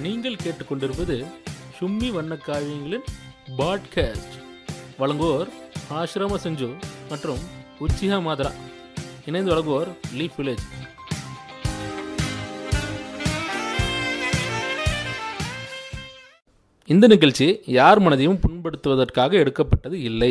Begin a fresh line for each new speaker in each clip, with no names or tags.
நீங்கள் கேட்டுக்கொண்டிருப்பது சும்மி வண்ண காவியங்களின் பாட்காஸ்ட் வழங்குவோர் ஆசிரம செஞ்சு மற்றும் உச்சிஹா மாதரா இணைந்து வழங்குவோர் லீஃப் வில்லேஜ் இந்த நிகழ்ச்சி யார் மனதையும் புண்படுத்துவதற்காக எடுக்கப்பட்டது இல்லை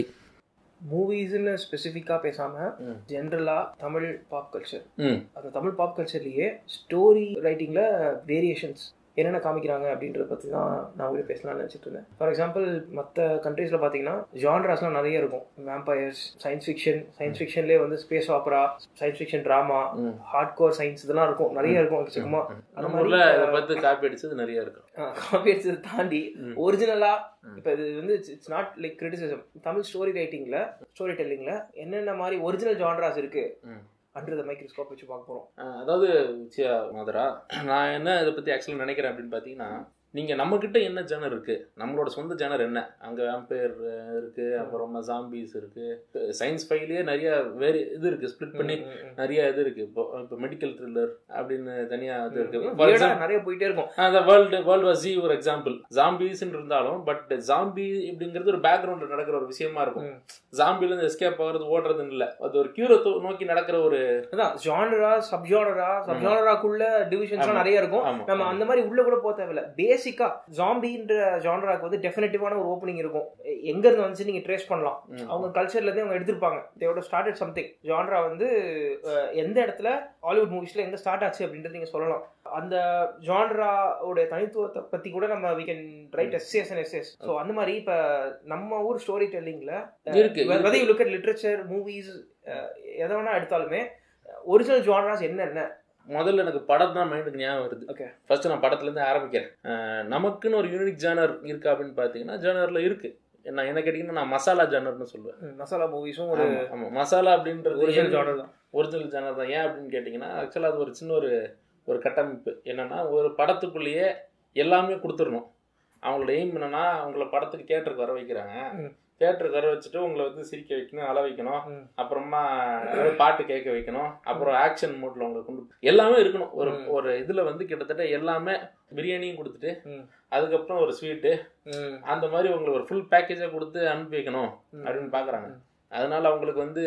மூவிஸ்னு ஸ்பெசிஃபிக்காக பேசாமல்
ம்.
ஜென்ரலாக தமிழ் பாப் கல்ச்சர்
ம்
அந்த தமிழ் பாப் கல்ச்சர்லேயே ஸ்டோரி ரைட்டிங்கில் வேரியேஷன்ஸ் என்னென்ன காமிக்கிறாங்க அப்படின்றத பற்றி தான் நான் உங்களுக்கு பேசலாம்னு நினச்சிட்டு இருந்தேன் ஃபார் எக்ஸாம்பிள் மற்ற கண்ட்ரீஸில் பார்த்தீங்கன்னா ஜான்ராஸ்லாம் நிறைய இருக்கும் வேம்பயர்ஸ் சயின்ஸ் ஃபிக்ஷன் சயின்ஸ் ஃபிக்ஷன்லேயே வந்து space opera science fiction drama
ம்.
ஹார்ட் கோர் சயின்ஸ் இதெல்லாம் இருக்கும் நிறைய இருக்கும் எக்கச்சக்கமா அந்த
நம்ம ஊர்ல
மாதிரி
இதை பார்த்து காப்பி அடிச்சது நிறைய இருக்கும்
காம்பியர்ஸை தாண்டி
ம்.
ஒரிஜினலா
ம்.
இப்போ இது வந்து it's not like criticism Tamil story ரைட்டிங்ல ஸ்டோரி டெல்லிங்ல என்னென்ன மாதிரி ஒரிஜினல் ஜான்ராஸ் இருக்கு
ம்.
அண்டர் த மைக்ரோஸ்கோப் வச்சு பார்க்க போறோம்
அஹ் அதாவது உச்சியா மாதரா நான் என்ன இதை பற்றி ஆக்சுவலாக நினைக்கிறேன் அப்படின்னு பார்த்தீங்கன்னா நீங்கள் நம்மக்கிட்ட என்ன ஜேனர் இருக்குது நம்மளோட சொந்த ஜேனர் என்ன அங்கே வேம்பயர் இருக்குது அப்புறமா ஜாம்பிஸ் இருக்குது சயின்ஸ் ஃபைவ்லேயே நிறைய வேறு இது இருக்குது ஸ்ப்ளிட் பண்ணி
ம், ம்,
நிறைய இது இருக்குது இப்போ இப்போ மெடிக்கல் த்ரில்லர் அப்படின்னு தனியாக இது
ம்.
இருக்குது
ம்,
ஃபார்
weird ஆ
எக்ஸாம்பிள்
நிறைய போயிட்டே இருக்கும்
அந்த வேர்ல்டு வேர்ல்டு வார் ஜி ஒரு எக்ஸாம்பிள் ஜாம்பிஸ்ன்னு இருந்தாலும் பட் ஜாம்பி இப்படிங்கிறது ஒரு பேக்ரவுண்டில் நடக்கிற ஒரு விஷயமா இருக்கும்
ம்.
ஜாம்பிலேருந்து எஸ்கேப் ஆகிறது ஓடுறதுன்னு இல்லை அது ஒரு கியூரை நோக்கி நடக்கிற ஒரு
அதான் ஜானரா சப் ஜானரா சப் ஜானராக்குள்ள டிவிஷன்ஸ்லாம்
ஆமா.
நிறைய இருக்கும்
ஆமா
நம்ம அந்த மாதிரி உள்ள கூட போக தேவையில்ல பேசிக்கா ஜாம்பின்ற ஜானராக்கு வந்து டெஃபினட்டிவான ஒரு ஓப்பனிங் இருக்கும் எ- எங்க இருந்து வந்துச்சு நீங்க ட்ரேஸ் பண்ணலாம்
ம்.
அவங்க கல்ச்சர்ல இருந்து அவங்க எடுத்திருப்பாங்க தேவோட ஸ்டார்டட் சம்திங் ஜான்ரா வந்து அஹ், எந்த இடத்துல ஹாலிவுட் மூவிஸ்ல எங்க ஸ்டார்ட் ஆச்சு அப்படின்றது நீங்க சொல்லலாம் அந்த ஜான்ராவோட தனித்துவத்தை பத்தி கூட நம்ம we can write S S and S S so அந்த மாதிரி இப்ப நம்ம ஊர் ஸ்டோரி டெல்லிங்ல
இருக்கு, இருக்கு.
வெதை லுக் அட் லிட்ரேச்சர் மூவிஸ் எதை வேணா எடுத்தாலுமே ஒரிஜினல் ஜான்ராஸ் என்னென்ன
முதல்ல எனக்கு படம் தான் மைண்டுக்கு ஞாபகம் வருது
Okay.
ஃபர்ஸ்ட் நான் படத்துல இருந்து ஆரம்பிக்கிறேன் அஹ் நமக்குன்னு ஒரு யூனிக் ஜானர் இருக்கா அப்படின்னு பார்த்தீங்கன்னா ஜானர்ல இருக்கு நான் என்ன கேட்டிங்கன்னா நான் மசாலா ஜானர்னு சொல்லுவேன்
ம், மசாலா மூவிஸும் ஒரு
ஆமா, ஆமா மசாலா அப்படின்றது
ஒரிஜினல் ஜானர் தான்
ஒரிஜினல் ஜானர் தான் ஏன் அப்படின்னு கேட்டிங்கன்னா ஆக்சுவலாக அது ஒரு சின்ன ஒரு ஒரு கட்டமைப்பு என்னன்னா ஒரு படத்துக்குள்ளேயே எல்லாமே கொடுத்துடணும் அவங்களோட எய்ம் என்னன்னா அவங்கள படத்துக்கு தியேட்டருக்கு வர வைக்கிறாங்க
ம்.
தியேட்டருக்கு வர வச்சுட்டு உங்களை வந்து சிரிக்க வைக்கணும் அழ வைக்கணும்
ம்.
அப்புறமா ஏதாவது பாட்டு கேட்க வைக்கணும் அப்புறம் ஆக்ஷன் மோட்ல உங்களை கொண்டு எல்லாமே இருக்கணும் ஒரு
ம்.
ஒரு இதுல வந்து கிட்டத்தட்ட எல்லாமே பிரியாணியும் கொடுத்துட்டு
ம்.
அதுக்கப்புறம் ஒரு ஸ்வீட்டு
ம்,
அந்த மாதிரி உங்களுக்கு ஒரு ஃபுல் பேக்கேஜா கொடுத்து அனுப்பி வைக்கணும்
ம்.
அப்படின்னு பாக்குறாங்க
ம்.
அதனால அவங்களுக்கு வந்து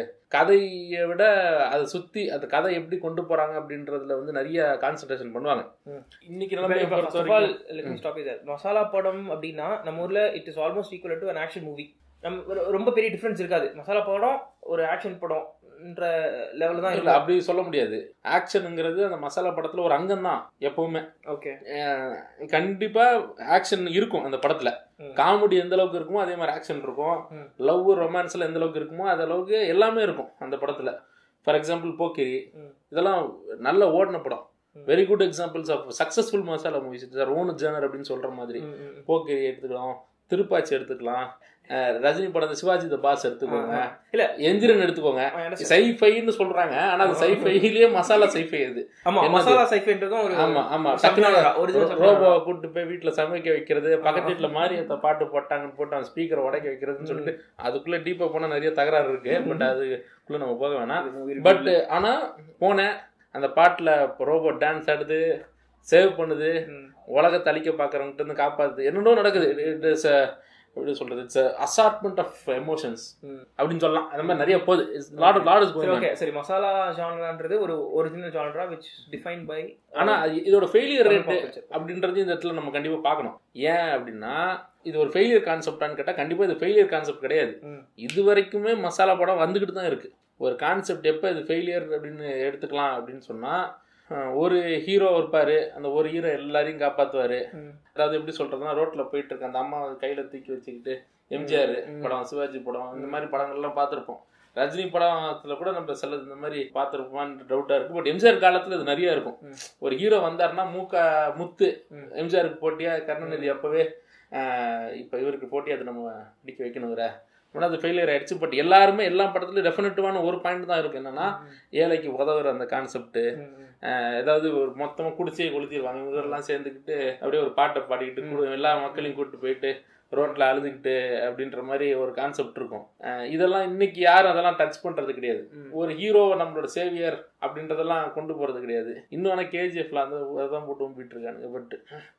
கதையை விட அதை சுத்தி அந்த கதை எப்படி கொண்டு போறாங்க அப்படின்றதுல வந்து நிறைய கான்சென்ட்ரேஷன் பண்ணுவாங்க
ம்.
இன்னைக்கு
இப்ப-
நிலைமையை
இப்ப
பொறுத்த
first of all,
வரைக்கும்
let me stop you there. Masala படம் அப்படின்னா நம்ம ஊர்ல it is almost equal to an action movie நம்ம ஒரு- ரொம்ப பெரிய டிஃபரன்ஸ் இருக்காது மசாலா படம் ஒரு ஆக்ஷன் படம்ன்ற லெவல் தான்
இல்ல
இருக்கும்
அப்படி சொல்ல முடியாது ஆக்ஷனுங்கிறது அந்த மசாலா படத்துல ஒரு அங்கம் தான் எப்பவுமே
ஓகே
அஹ் கண்டிப்பா ஆக்ஷன் இருக்கும் அந்த படத்துல
ம்.
காமெடி எந்த அளவுக்கு இருக்குமோ அதே மாதிரி ஆக்ஷன் இருக்கும்
ம்.
லவ் ரொமான்ஸ்ல எந்த அளவுக்கு இருக்குமோ அந்த அளவுக்கு எல்லாமே இருக்கும் அந்த படத்துல ஃபார் எக்ஸாம்பிள் போக்கிரி
ம்.
இதெல்லாம் நல்ல ஓடின படம்
ம்.
Very good examples of successful masala movies sir own genre அப்படின்னு சொல்ற மாதிரி போக்கிரி எடுத்துக்கலாம் திருப்பாச்சி எடுத்துக்கலாம் அஹ் ரஜினி படம் இந்த சிவாஜி த பாஸ் எடுத்துக்கோங்க
இல்ல.
எந்திரன் எடுத்துக்கோங்க சைஃபைன்னு சொல்றாங்க ஆனா அது சைஃபைலயே மசாலா சைஃபை அது
ஆமா
என்னது?
மசாலா சைஃபைன்றதும் ஒரு
ஆமா ஆமா
subgenre, original subgenre.
ரோபோ கூட்டு போய் வீட்டுல சமைக்க வைக்கிறது பக்கத்து வீட்டுல மாரியத்த பாட்டு போட்டாங்கன்னு போட்டு அவன் ஸ்பீக்கரை உடைக்க வைக்கிறதுன்னு சொல்லிட்டு அதுக்குள்ள டீப்பா போனா நிறைய தகராறு இருக்கு பட் அதுக்குள்ள நம்ம போக வேணாம் பட் ஆனா போனேன் அந்த பாட்டுல ரோபோ டான்ஸ் ஆடுது சேவ் பண்ணுது
ம்.
உலகத்தை அழிக்க பாக்குறவங்கிட்ட இருந்து காப்பாத்துது என்னென்னோ நடக்குது இட் இஸ் எப்படி சொல்றது இட்ஸ் அசார்ட்மெண்ட் ஆஃப் எமோஷன்ஸ்
ம்.
அப்படின்னு சொல்லலாம் அந்த மாதிரி நிறைய போகுது லாட் லாட் இஸ்
சரி ஓகே சரி மசாலா ஜானரான்றது ஒரு ஒரிஜினல் ஜானரா which டிஃபைன் பை
ஆனா அது- இதோட ஃபெயிலியர் ரேட் அப்படின்றது இந்த இடத்துல நம்ம கண்டிப்பா பார்க்கணும் ஏன் அப்படின்னா இது ஒரு ஃபெயிலியர் கான்செப்டான்னு கேட்டா கண்டிப்பா இது ஃபெயிலியர் கான்செப்ட் கிடையாது
ம்.
இது வரைக்குமே மசாலா படம் வந்துகிட்டு தான் இருக்கு ஒரு கான்செப்ட் எப்போ இது ஃபெயிலியர் அப்படின்னு எடுத்துக்கலாம் அப்படின்னு சொன்னா அஹ், ஒரு ஹீரோ இருப்பாரு அந்த ஒரு ஹீரோ எல்லாரையும் காப்பாத்துவாரு
ம்.
அதாவது எப்படி சொல்றதுன்னா ரோட்ல போயிட்டு இருக்க அந்த அம்மா கையில தூக்கி வச்சுக்கிட்டு எம்ஜிஆர்
ம்.
படம் சிவாஜி படம் இந்த மாதிரி படங்கள்லாம் பார்த்துருப்போம் ரஜினி படத்துல கூட நம்ம சில இந்த மாதிரி பார்த்துருப்போமான்னு டவுட்டா இருக்கு பட் எம்ஜிஆர் காலத்துல இது நிறைய இருக்கும்
ம்.
ஒரு ஹீரோ வந்தாருன்னா மூக்க முத்து
ம்.
எம்ஜிஆருக்கு போட்டியா கருணாநிதி அப்பவே ஆஹ், இப்ப இவருக்கு போட்டி அது நம்ம அடிக்க வைக்கணுங்கிற ஆனால் அது ஃபெயிலியர் ஆயிடுச்சு பட் எல்லாருமே எல்லா படத்துலயும் டெஃபினட்டிவான ஒரு பாயிண்ட் தான் இருக்கு என்னன்னா ஏழைக்கு உதவுற அந்த கான்செப்ட்
ம், ம்.
ஏதாவது ஒரு மொத்தமா குடிச்சே கொளுத்திடுவாங்க இவரெல்லாம் சேர்ந்துக்கிட்டு அப்படியே ஒரு பாட்டை பாடிக்கிட்டு கு- எல்லா மக்களையும் கூப்பிட்டு போயிட்டு ரோட்ல அழுதுகிட்டு அப்படின்ற மாதிரி ஒரு கான்செப்ட் இருக்கும் அஹ் இதெல்லாம் இன்னைக்கு யாரும் அதெல்லாம் டச் பண்றது கிடையாது
ம்.
ஒரு ஹீரோ நம்மளோட சேவியர் அப்படின்றதெல்லாம் கொண்டு போறது கிடையாது இன்னும் ஆனா கேஜிஎஃப்ல அந்த அதான் போட்டு கும்பிட்டு இருக்கானுங்க பட்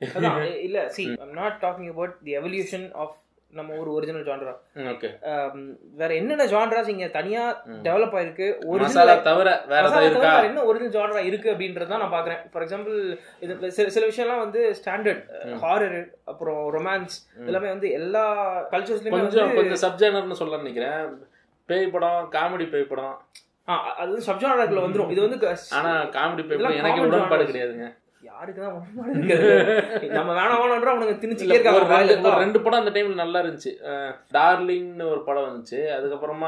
அதான் இ- இல்ல see I'm not talking about the evolution of நம்ம ஒரு ஒரிஜினல் ஜான்ரா
ஓகே
வேற என்னென்ன ஜான்ராஸ் இங்க தனியா டெவலப் ஆயிருக்கு
மசாலா
ஒரிஜினல்
தவிர வேற ஏதாவது இருக்கா
என்ன ஒரிஜினல் ஜான்ரா இருக்கு அப்படின்றத நான் பாக்குறேன் ஃபார் எக்ஸாம்பிள் இது சில சில விஷயம்லாம் வந்து ஸ்டாண்டர்ட் ஹாரர் அப்புறம் ரொமான்ஸ் எல்லாமே வந்து எல்லா கல்ச்சர்ஸ்லயுமே
கொஞ்சம்
வந்து
கொஞ்சம் சப்ஜெனர்னு சொல்ல நினைக்கிறேன் பேய் படம் காமெடி பேய் படம்
ஆ, அது சப் ஜானராக்குள்ள வந்துரும் இது வந்து க-
ஆனா காமெடி பேய்
இதெல்லாம்
படம் எனக்கு
common
உடன்பாடு
genres.
கிடையாதுங்க
யாருக்கு தான் உடன்பாடு இருக்காது நம்ம வேணாம் வேணாம்ன்ற அவனுங்க திணிச்சுட்டே
இல்ல,
இருக்காங்க
ஒரு
வாயில
ரெண்டு ஒரு
தான்.
ரெண்டு படம் அந்த டைம்ல நல்லா இருந்துச்சு அஹ், டார்லிங்னு ஒரு படம் வந்துச்சு அதுக்கப்புறமா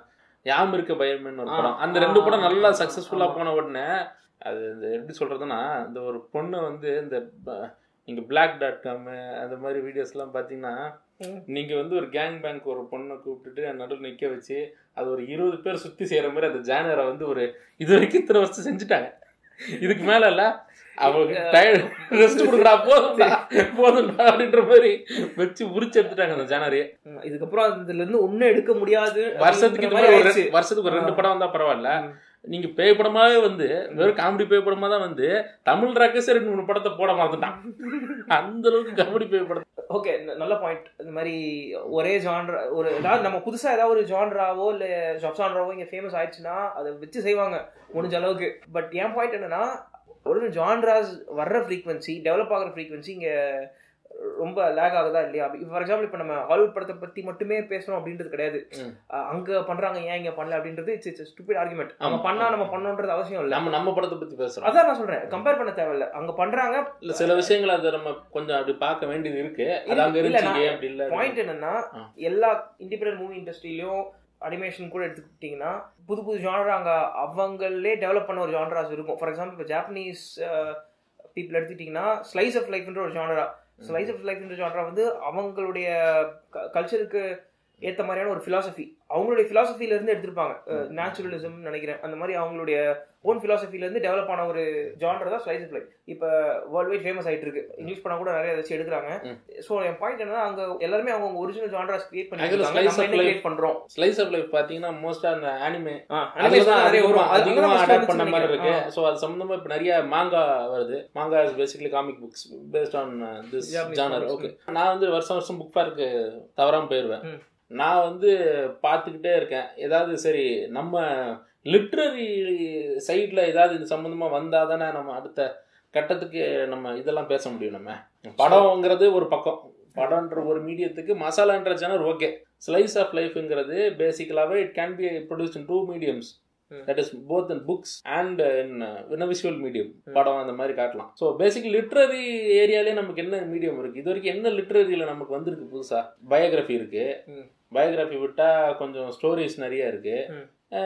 யாம் இருக்க பயம்னு ஒரு
ஆ,
படம் அந்த
ஆ,
ரெண்டு படம் நல்லா
ஆமா,
சக்சஸ்ஃபுல்லா
ஆமா.
போன உடனே அது இந்த எப்படி சொல்றதுன்னா இந்த ஒரு பொண்ணு வந்து இந்த ப- நீங்க பிளாக் டாட் காம் அந்த மாதிரி வீடியோஸ் எல்லாம் பாத்தீங்கன்னா
ம்.
நீங்க வந்து ஒரு கேங் பேங்க் ஒரு பொண்ணை கூப்பிட்டுட்டு நடுவில் நிக்க வச்சு அது ஒரு இருபது பேர் சுத்தி செய்யற மாதிரி அந்த ஜானரை வந்து ஒரு இது வரைக்கும் இத்தனை வருஷம் செஞ்சுட்டாங்க இதுக்கு மேல இல்ல அவங்க டயர்ட் ரெஸ்ட் கொடுக்குறா போதும்டா போதும்டா அப்படின்ற மாதிரி வச்சு உரிச்சு எடுத்துட்டாங்க அந்த ஜானரையே
ம், இதுக்கப்புறம் இதுல இருந்து ஒண்ணும் எடுக்க முடியாது
வருஷத்துக்கு
அப்படின்ற
இந்த மாதிரி ஒரு
ஆயிடுச்சு.
ரெண்டு- வருஷத்துக்கு ஒரு ரெண்டு படம் வந்தா பரவாயில்ல
ம்.
நீங்க பேய் படமாவே வந்து வெறும் காமெடி பேய் படமா தான் வந்து தமிழ் ராக்கேஸ் ரெண்டு மூணு படத்தை போட மாட்டான் அந்த அளவுக்கு காமெடி பேய் படம்
ஓகே நல்ல பாயிண்ட் இந்த மாதிரி ஒரே ஜான்ரா ஒரு ஏதாவது நம்ம புதுசா ஏதாவது ஒரு ஜான்ராவோ இல்ல ஜப் ஜான்ராவோ இங்க ஃபேமஸ் ஆயிடுச்சுன்னா அதை வச்சு செய்வாங்க முடிஞ்ச அளவுக்கு பட் என் பாயிண்ட் என்னன்னா ஒரு ஜான்ராஸ் வர்ற ஃப்ரீக்வன்சி டெவலப் ஆகிற ஃப்ரீக்வன்சி இங்க ரொம்ப லேக் ஆகுதா இல்லையா ஃபார் எக்ஸாம்பிள் இப்போ நம்ம ஹாலிவுட் படத்தை பத்தி மட்டுமே பேசணும் அப்படின்றது கிடையாது
ம்.
அஹ் அங்க பண்றாங்க ஏன் இங்க பண்ணல அப்படின்றது இட்ஸ் இட்ஸ் ஸ்டூபிட் ஆர்குமெண்ட் அவங்க
ஆமா.
பண்ணா நம்ம பண்ணணுன்றது அவசியம் இல்ல
நம்ம நம்ம படத்தை பத்தி பேசுறோம்
அதான் நான் சொல்றேன் கம்பேர் பண்ண தேவையில்ல அங்க பண்றாங்க
இல்ல சில விஷயங்கள் அதை நம்ம கொஞ்சம் அப்படி பார்க்க வேண்டியது இருக்கு அது அங்க
இல்ல,
இருந்துச்சு
நான்
ஏன் அப்படி இல்ல
பாயிண்ட் என்னன்னா
ஆ.
எல்லா இண்டிபெண்டன்ட் மூவி இண்டஸ்ட்ரியிலயும் அனிமேஷன் கூட எடுத்துக்கிட்டிங்கன்னா புது புது ஜானரா அங்க அவங்களே டெவலப் பண்ண ஒரு ஜானராஸ் இருக்கும் ஃபார் எக்ஸாம்பிள் இப்போ ஜாப்பனீஸ் பீப்புள் எடுத்துக்கிட்டிங்கன்னா ஸ்லைஸ் ஆஃப் லைஃப்ன்ற ஒரு ஜானரா ஸ்லைஸ் ஆஃப் லைஃப்ன்ற ஜானரா வந்து அவங்களுடைய கல்ச்சருக்கு ஏத்த மாதிரியான ஒரு philosophy அவங்களுடைய philosophy-ல இருந்து எடுத்திருப்பாங்க நேச்சுரலிசம் நினைக்கிறேன் அந்த மாதிரி அவங்களுடைய ஓன் philosophy-ல இருந்து டெவலப் ஆன ஒரு ஜானர் தான் ஸ்லைஸ் ஆஃப் லைஃப் இப்போ வேர்ல்ட் வைட் ஃபேமஸ் ஆயிட்டு இருக்கு இங்கிலீஷ் படம் கூட நிறைய ஏதாச்சும் எடுக்கிறாங்க ஸோ என் பாயிண்ட் என்னன்னா அங்க எல்லாருமே அவங்க ஒரிஜினல் ஜானராஸ் கிரியேட் பண்ணி
Actually,
இருக்காங்க.
slice
நம்ம
of
என்ன
life-
கிரியேட் பண்றோம்
ஸ்லைஸ் ஆஃப் லைஃப் பாத்தீங்கன்னா மோஸ்டா அந்த அனிமே
ஆ,
அதுலதான்
animation நிறைய
அதிகமா
வரும் அது-
அதிகமா
அங்கதான்
அடாப்ட்
first
பண்ண மாதிரி இருக்கு
நினைக்கிறேன்.
சோ அது சம்பந்தமா இப்ப நிறைய மாங்கா வருது manga is basically comic books based on this
Japanese
genre
comics.
Okay நான் வந்து வருஷம் வருஷம் புக் ஃபேருக்கு தவறாம போயிருவேன்
ம்.
நான் வந்து பார்த்துக்கிட்டே இருக்கேன் ஏதாவது சரி நம்ம லிட்ரரி சைடில் ஏதாவது இது சம்மந்தமா வந்தா தானே நம்ம அடுத்த கட்டத்துக்கு நம்ம இதெல்லாம் பேச முடியும் நம்ம படம்ங்கிறது ஒரு பக்கம் படம்ன்ற ஒரு மீடியத்துக்கு மசாலான்ற சேனல் ஓகே ஸ்லைஸ் ஆஃப் லைஃப்ங்கிறது பேசிக்கலாகவே it can be produce in two mediums
ம்.
That is both in books and in visual medium படம் அந்த மாதிரி காட்டலாம் ஸோ பேசிக் லிட்ரரி ஏரியாலே நமக்கு என்ன மீடியம் இருக்கு இது வரைக்கும் என்ன லிட்ரரியில் நமக்கு வந்திருக்கு புதுசா பயோகிராஃபி இருக்கு
ம்.
பயோகிராஃபி விட்டா கொஞ்சம் ஸ்டோரிஸ் நிறைய இருக்கு
ம்.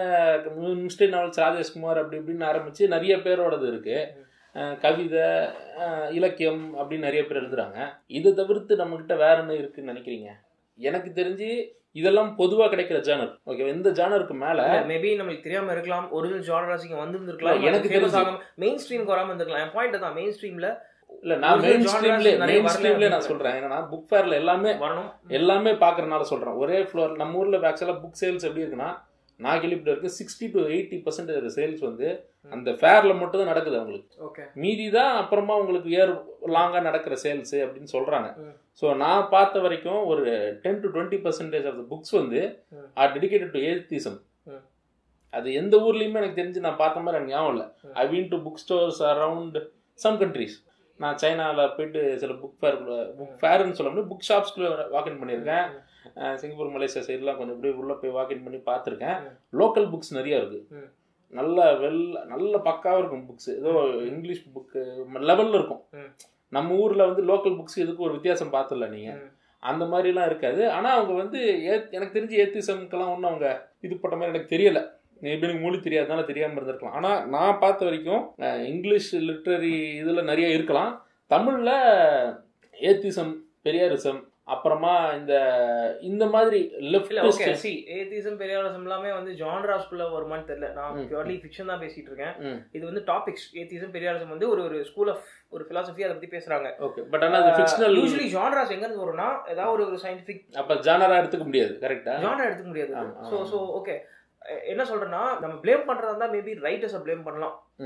மிஸ்டரி நாவல்ஸ் ராஜேஷ்குமார் அப்படி இப்படின்னு ஆரம்பிச்சு நிறைய பேரோடது இருக்கு அஹ் கவிதை அஹ் இலக்கியம் அப்படின்னு நிறைய பேர் எழுதுறாங்க இதை தவிர்த்து நம்மகிட்ட வேற என்ன இருக்குன்னு நினைக்கிறீங்க எனக்கு தெரிஞ்சு இதெல்லாம் பொதுவா கிடைக்கிற ஜானர் ஓகே எந்த ஜானருக்கு மேல
மேபி நம்மளுக்கு தெரியாம இருக்கலாம் ஒரிஜினல் ஜானராஸ் இங்க வந்திருந்திருக்கலாம்
இல்ல, எனக்கு
ஃபேமஸ்
தெரிஞ்சு-
ஆகாம மெயின் ஸ்ட்ரீமுக்கு வராம இருந்திருக்கலாம் என் பாயிண்ட் தான் மெயின் ஸ்ட்ரீம்ல
இல்ல நான்
original
மெயின்
genres
ஸ்ட்ரீம்ல
நிறைய
மெயின்
வரல
ஸ்ட்ரீம்ல நான்
அப்படின்னு
சொல்றேன் ஏன்னா புக் ஃபேர்ல எல்லாமே
வரணும்
எல்லாமே பாக்குறதுனால சொல்றேன் ஒரே ஃப்ளோர் நம்ம ஊர்ல ஆக்சுவலா புக் சேல்ஸ் எப்படி இருக்குன்னா நான் கேள்விப்பட்ட இருக்கு sixty to eighty percentage sales வந்து அந்த ஃபேர்ல மட்டும் தான் நடக்குது அவங்களுக்கு
ஓகே
மீதி தான் அப்புறமா உங்களுக்கு ஏர் லாங்கா நடக்கிற சேல்ஸ் அப்படின்னு சொல்றாங்க
ம்.
ஸோ நான் பார்த்த வரைக்கும் ஒரு ten to twenty percentage of the books வந்து
ம்.
ஆர் டெடிகேட்டட் டு ஏத்திசம்
ம்.
அது எந்த ஊர்லயுமே எனக்கு தெரிஞ்சு நான் பார்த்த மாதிரி எனக்கு ஞாபகம் இல்லை
ம்.
I went to book stores around some countries நான் சைனாவில் போயிட்டு சில புக் ஃபேர் புக் ஃபேர்னு சொல்ல முடியும் புக் ஷாப்ஸ்குள்ள வாக்கின் பண்ணியிருக்கேன் அஹ் சிங்கப்பூர் மலேசியா சைட்லாம் கொஞ்சம் இப்படி உள்ள போய் வாக்கின் பண்ணி பார்த்துருக்கேன்
ம்.
லோக்கல் புக்ஸ் நிறைய இருக்கு
ம்.
நல்ல வெல் நல்ல பக்காவா இருக்கும் புக்ஸ் ஏதோ இங்கிலீஷ் புக்கு லெவல்ல இருக்கும்
ம்.
நம்ம ஊர்ல வந்து லோக்கல் புக்ஸ் இதுக்கு ஒரு வித்தியாசம் பார்த்தல நீங்க
ம்.
அந்த மாதிரிலாம் இருக்காது ஆனா அவங்க வந்து ஏத்- எனக்கு தெரிஞ்சு ஏத்திசம்க்கெல்லாம் ஒன்றும் அவங்க இது போட்ட மாதிரி எனக்கு தெரியல மேபி எனக்கு மொழி தெரியாதனால தெரியாம இருந்திருக்கலாம் ஆனா நான் பார்த்த வரைக்கும் அஹ், இங்கிலீஷ் லிட்ரரி இதுல நிறைய இருக்கலாம் தமிழ்ல ஏத்திசம் பெரியாரிசம் அப்புறமா இந்த இந்த மாதிரி
இல்ல ஓகே
லெஃப்ட்
சி ஏத்திசம் பெரியாரிசம் எல்லாமே வந்து ஜானராஸ்குள்ள வருமான்னு தெரியல நான்
ம்.
பியூர்லி ஃபிக்ஷன் தான் பேசிட்டு இருக்கேன்
ம்.
இது வந்து டாபிக்ஸ் ஏத்திசம் பெரியாரிசம் வந்து ஒரு ஒரு ஸ்கூல் ஆஃப் ஒரு philosophy அதை பத்தி பேசுறாங்க
ஓகே பட் ஆனா அது ஃபிக்ஷனல்
யூஸ்வலி ஜானராஸ் எங்க இருந்து வரும்னா ஏதாவது ஒரு ஒரு சயின்டிபிக்
அப்ப ஜானரா எடுத்துக்க முடியாது கரெக்டா
ஜானரா எடுத்துக்க முடியாது
ஆமா,
ஸோ
ஆமா.
ஸோ ஓகே என்ன சொல்றேன்னா நம்ம ப்ளேம் பண்றதா இருந்தா மேபி ரைட்டர்ஸை ப்ளேம் பண்ணலாம்
ம்.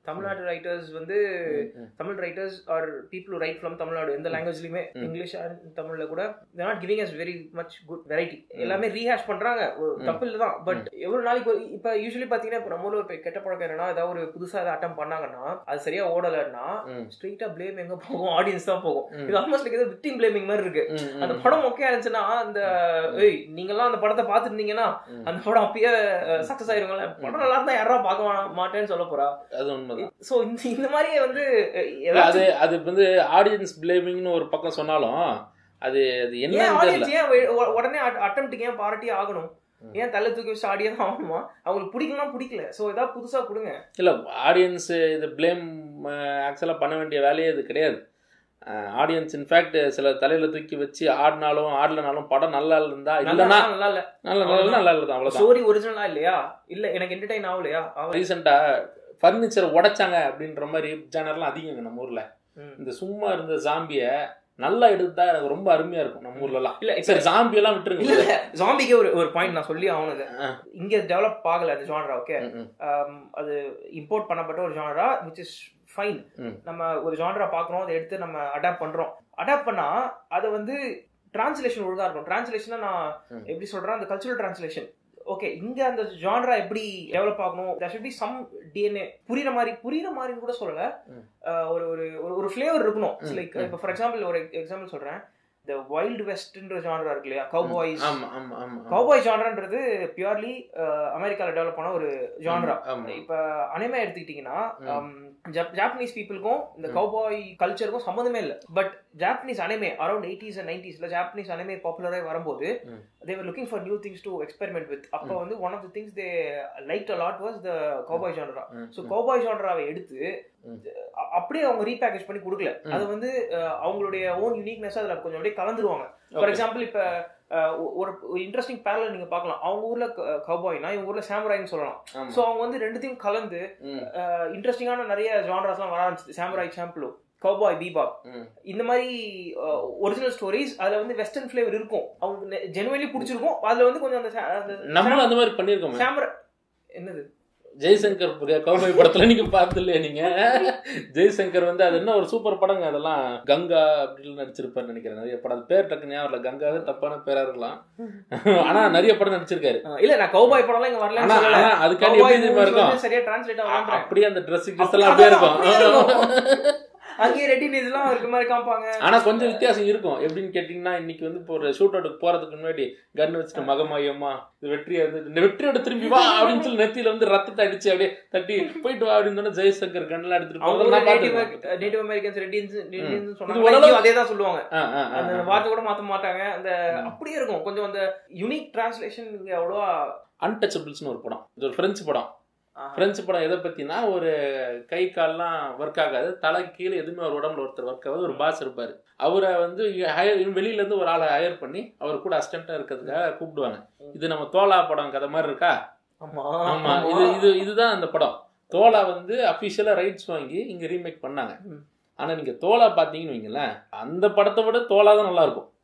தமிழ்நாடு ரைட்டர்ஸ் வந்து
ம்.
Tamil writers are people right from Tamil Nadu எந்த லாங்குவேஜ்லயுமே
ம்.
இங்கிலீஷ் அண்ட் தமிழ்ல கூட not giving us very much good variety எல்லாமே ரீஹேஷ் பண்றாங்க ஒரு
ம்.
தப்பு இல்லை தான் பட் எவ்வளவு நாளைக்கு ஒரு- இப்ப யூஸ்வலி பாத்தீங்கன்னா இப்ப நம்ம ஊர்ல ஒரு கெட்ட பழக்கம் என்னன்னா ஏதாவது ஒரு புதுசா ஏதாவது அட்டம் பண்ணாங்கன்னா அது சரியா ஓடலைன்னா
ம்.
ஸ்ட்ரெயிட்டா ப்ளேம் எங்க போகும் ஆடியன்ஸ் தான் போகும்
ம்.
இது ஆல்மோஸ்ட் லைக் ஏதோ விக்டிம் பிளேமிங் மாதிரி இருக்கு
ம், ம்.
அந்த படம் ஓகே இருந்துச்சுன்னா அந்த ஏய் நீங்கெல்லாம் அந்த படத்தை பார்த்துருந்தீங்கன்னா
ம்.
அந்த படம் அப்பயே சக்சஸ் ஆயிருங்களே படம் நல்லா இருந்தா யாரும் பார்க்க மா- மாட்டேன்னு சொல்ல போறா
அது உண்மைதான்
சோ இந்த இந்த மாதிரியே வந்து அஹ்,
இல்ல,
ஏதாச்சும்
அது அது வந்து ஆடியன்ஸ் பிளேமிங்னு ஒரு பக்கம் சொன்னாலும் அது அது
ஏன்
என்னன்னு தெரியல
ஆடியன்ஸ் ஏன் வெ- உ- உடனே அட்டம்ப்டுக்கு ஏன் பாராட்டி ஆகணும்
ம்.
ஏன் தலை தூக்கி வச்சு ஆடியே தான் ஆகணுமா அவங்களுக்கு பிடிக்கலாம் பிடிக்கல சோ ஏதாவது புதுசா கொடுங்க
இல்ல ஆடியன்ஸ் இது பிளேம் ஆக்சுவலாக பண்ண வேண்டிய வேலையே இது கிடையாது ஆடியன்ஸ் இன்ஃபேக்ட் சில தலையில தூக்கி வச்சு ஆடினாலும் ஆடலனாலும் படம் நல்லா இருந்தா இல்லைன்னா
நல்லா இல்ல
நல்ல நல்லா நல்லா இல்லை அவ்வளோதான்
ஸ்டோரி ஒரிஜினலா இல்லையா இல்ல எனக்கு என்டர்டைன் ஆகலையா ஆகல
ரீசெண்டா ஃபர்னிச்சர் உடைச்சாங்க அப்படின்ற மாதிரி ஜேனர்லாம் அதிகங்க நம்ம ஊர்ல
ம்.
இந்த சும்மா இருந்த ஜாம்பிய நல்லா எடுத்தா எனக்கு ரொம்ப அருமையா இருக்கும் நம்ம ஊர்லலாம்
இல்ல இப்ப
சரி ஜாம்பி எல்லாம்
இல்ல
விட்டுருங்க
இல்ல ஜாம்பிக்கே ஒரு ஒரு பாயிண்ட் நான் சொல்லி ஆகணுது
ஆ.
இங்க டெவலப் ஆகல அந்த ஜான்ரா ஓகே
ம், ம்.
um, அது இம்போர்ட் பண்ணப்பட்ட ஒரு ஜானரா விச் இஸ் ஃபைன்
ம்.
நம்ம ஒரு ஜானரா பார்க்குறோம் அதை எடுத்து நம்ம அடாப்ட் பண்றோம் அடாப்ட் பண்ணா அதை வந்து டிரான்ஸ்லேஷன் ஒழுங்கா இருக்கும் டிரான்ஸ்லேஷனா நான்
ம்.
எப்படி சொல்றேன் அந்த கல்ச்சுரல் டிரான்ஸ்லேஷன் ஓகே இங்க அந்த ஜானரா எப்படி டெவலப் ஆகணும் there should be some DNA புரியுற மாதிரி புரியுற மாதிரி கூட சொல்லல
ம்.
அஹ், ஒரு ஒரு ஒரு- ஒரு ஃபிளேவர் இருக்கணும்
ம்,
லைக்
ம்.
இப்போ ஃபார் எக்ஸாம்பிள் ஒரு எக்ஸாம்பிள் சொல்றேன் இந்த வைல்ட் வெஸ்ட்ன்ற ஜானரா இருக்கு இல்லையா கவுபாய்ஸ்
ஆமா ஆமா ஆமா ஆமா.
கவுபாய் ஜானரான்றது பியூர்லி அமெரிக்கால டெவலப் பண்ண ஒரு ஜானரா
ஆமா
இப்ப அனிமே எடுத்துக்கிட்டீங்கன்னா
ம்.
um, ஜப்- ஜாப்பனீஸ் பீப்புளுக்கும் இந்த
ம்.
கவுபாய் கல்ச்சருக்கும் சம்மந்தமே இல்லை but Japanese anime around eighties and நைன்டிஸ்ல ஜாப்பனீஸ் அனிமே பாப்புலராக வரும்போது
ம்.
They were looking for new things to experiment with அப்போ
ம்.
வந்து one of the things they like a lot was the cowboy ஜானரா
ம்,
ஸோ
ம்.
கவுபாய் ஜானராவை எடுத்து
ம்.
அ- அப்படியே அவங்க ரீபேக்கேஜ் பண்ணி கொடுக்கல
ம்.
அது வந்து அஹ், அவங்களுடைய ஓன் யூனிக்னஸ் அதில் கொஞ்சம் அப்படியே கலந்துருவாங்க ஃபார்
Okay.
எக்ஸாம்பிள் இப்போ ஒரு இன்ட்ரெஸ்டிங் பேரல நீங்க பார்க்கலாம் அவங்க ஊர்ல கவுபாய்னா இவங்க ஊர்ல சாமுராய்னு சொல்லலாம்
ஆமா.
ஸோ அவங்க வந்து ரெண்டுத்தையும் கலந்து
ம்,
இன்ட்ரெஸ்டிங்கான நிறைய ஜானராஸ்லாம் வர ஆரம்பிச்சு சாமுராய் சாம்பிளோ கவுபாய் பீபாப்
ம்.
இந்த மாதிரி ஒரிஜினல் ஸ்டோரிஸ் அதுல வந்து வெஸ்டர்ன் ஃபிளேவர் இருக்கும் அவங்க ஜெனுவலி பிடிச்சிருக்கும் அதுல வந்து கொஞ்சம் அந்த sa- அந்த
நம்மளும் அந்த மாதிரி பண்ணிருக்கோமே
சாமுரா என்னது
ஜெய்சங்கர் கௌபாய் படத்துல நீங்க பார்த்து இல்லையா நீங்க ஜெய்சங்கர் வந்து அது என்ன ஒரு சூப்பர் படங்க அதெல்லாம் கங்கா அப்படின்னு நடிச்சிருப்பாரு நினைக்கிறேன் நிறைய படம் அது பேர் டக்கு ஞாபகம் இல்ல கங்காவே தப்பான பேரா இருக்கலாம் ஆனா நிறைய படம் நடிச்சிருக்காரு
அஹ் இல்ல நான் கவுபாய் படம்லாம் இங்க
ஆனா
வரலன்னு சொல்லல
ஆனா அதுக்காண்டி எப்படி
Cowboy
தெரியுமா
movies
இருக்கும்
வந்து சரியா டிரான்ஸ்லேட்
அ-
ஆகலாம்
அப்படியே அந்த ட்ரெஸ் கிட்ஸ் எல்லாம் அப்படியே இருக்கும்
அங்கேயே ரெட்டின் இதெல்லாம் இருக்க மாதிரி காமிப்பாங்க
ஆனா கொஞ்சம் வித்தியாசம் இருக்கும் எப்படின்னு கேட்டீங்கன்னா இன்னைக்கு வந்து இப்போ ஒரு ஷூட் அவுட்டுக்கு போறதுக்கு முன்னாடி கன் வச்சுட்டு மகமாயம்மா இது வெற்றியா இருந்து இந்த வெற்றியோட திரும்பி வா அப்படின்னு சொல்லி நெத்தியில வந்து ரத்தத்தை அடிச்சு அப்படியே தட்டி போயிட்டு வா அப்படின்னு சொன்னா ஜெய்சங்கர் கன்லாம் எடுத்துட்டு
அவங்க
போறதை நான்
நேட்டிவ்
பார்த்திருக்கேன்.
நேட்டிவ் அமெரிக்கன்ஸ் ரெட்டின்ஸ் ரெட்டின்ஸ் சொன்னாங்க
ஓரளவு-
அதே தான் சொல்லுவாங்க
ஆ, ஆ, ஆ,
அந்த
ஆ.
வார்த்தை கூட மாத்த மாட்டாங்க அந்த
ம்.
அப்படியே இருக்கும் கொஞ்சம் அந்த யூனிக் டிரான்ஸ்லேஷன் இங்க அவ்வளவா
அன்டச்சபிள்ஸ்னு ஒரு படம் இது ஒரு பிரெஞ்சு படம்
ஆஹா.
பிரெஞ்சு படம் எதை பத்தினா ஒரு கை கால்லாம் ஒர்க் ஆகாது தலை கீழே எதுவுமே ஒரு உடம்புல ஒருத்தர் ஒர்க் ஆகாது ஒரு பாஸ் இருப்பாரு அவரை வந்து ஹயர் வெளியில இருந்து ஒரு ஆளை ஹயர் பண்ணி அவர் கூட அசிஸ்டண்டா இருக்கிறதுக்காக கூப்பிடுவாங்க இது நம்ம தோலா படம் கதை மாதிரி இருக்கா
ஆமா
ஆமா இது இது இதுதான் அந்த படம் தோலா வந்து அபிஷியலா ரைட்ஸ் வாங்கி இங்க ரீமேக் பண்ணாங்க
ம்.
ஆனா நீங்க தோலா பாத்தீங்கன்னு வைங்களேன் அந்த படத்தை விட தோலா தான் நல்லா இருக்கும்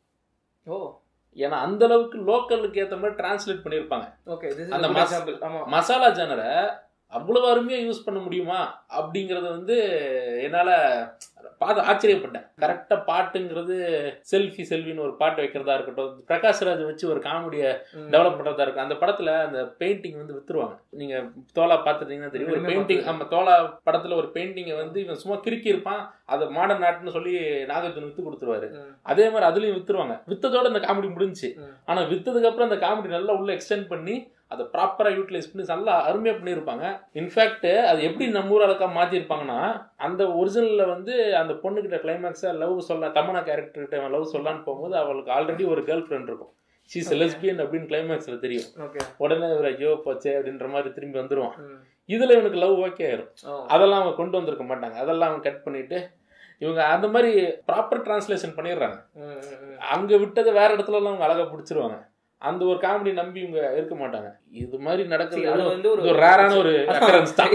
ஓ
ஏன்னா அந்த அளவுக்கு லோக்கலுக்கு ஏத்த மாதிரி டிரான்ஸ்லேட் பண்ணியிருப்பாங்க
ஓகே திஸ்
அந்த
இஸ்
மஸ்-
எக்ஸாம்பிள் ஆமா
மசாலா ஜானரை அவ்வளவு அருமையா யூஸ் பண்ண முடியுமா அப்படிங்கறத வந்து என்னால பார்த்து ஆச்சரியப்பட்டேன் கரெக்டா பாட்டுங்கிறது செல்ஃபி செல்வின்னு ஒரு பாட்டு வைக்கிறதா இருக்கட்டும் பிரகாஷ் ராஜ் வச்சு ஒரு காமெடியை
ம்.
டெவலப் பண்றதா இருக்கும் அந்த படத்துல அந்த பெயிண்டிங் வந்து வித்துருவாங்க நீங்க தோலா பாத்துட்டீங்கன்னா தெரியும் ஒரு
எதுவுமே
பெயிண்டிங்
பார்த்ததில்ல.
நம்ம தோலா படத்துல ஒரு பெயிண்டிங்கை வந்து இவன் சும்மா கிறுக்கி இருப்பான் அதை மாடர்ன் ஆர்ட்னு சொல்லி நாகார்ஜுன் வித்து கொடுத்துருவாரு
ம்.
அதே மாதிரி அதுலயும் வித்துருவாங்க வித்ததோட இந்த காமெடி முடிஞ்சுச்சு
ம்.
ஆனா வித்ததுக்கு அப்புறம் அந்த காமெடி நல்லா உள்ள எக்ஸ்டெண்ட் பண்ணி அதை ப்ராப்பரா யூட்டிலைஸ் பண்ணி நல்லா அருமையா பண்ணியிருப்பாங்க இன்ஃபேக்ட் அது எப்படி நம்ம ஊர் அழகா மாத்திருப்பாங்கன்னா அந்த ஒரிஜினல்ல வந்து அந்த பொண்ணுகிட்ட கிளைமேக்ஸா லவ் சொல்ல தமனா கேரக்டர் கிட்ட லவ் சொல்லலான்னு போகும்போது அவளுக்கு ஆல்ரெடி ஒரு கேர்ள் ஃப்ரெண்ட் இருக்கும் ஷீஸ் லெஸ்பியன் அப்படின்னு கிளைமேக்ஸ்ல தெரியும்
ஓகே
உடனே இவர் ஐயோ போச்சே அப்படின்ற மாதிரி திரும்பி வந்துருவான்
ம்.
இதுல இவனுக்கு லவ் ஓகே ஆயிரும்
ஓ.
அதெல்லாம் அவங்க கொண்டு வந்திருக்க மாட்டாங்க அதெல்லாம் அவங்க கட் பண்ணிட்டு இவங்க அந்த மாதிரி ப்ராப்பர் டிரான்ஸ்லேஷன் பண்ணிடுறாங்க
ம், ம், ம்.
அங்க விட்டதை வேற இடத்துல எல்லாம் அவங்க அழகா பிடிச்சிருவாங்க அந்த ஒரு காமெடி நம்பி இவங்க இருக்க மாட்டாங்க இது மாதிரி
See,
நடக்கிறது
அது
வந்து
வந்து ஒரு
ஒரு ரேரான ஒரு occurrence தான்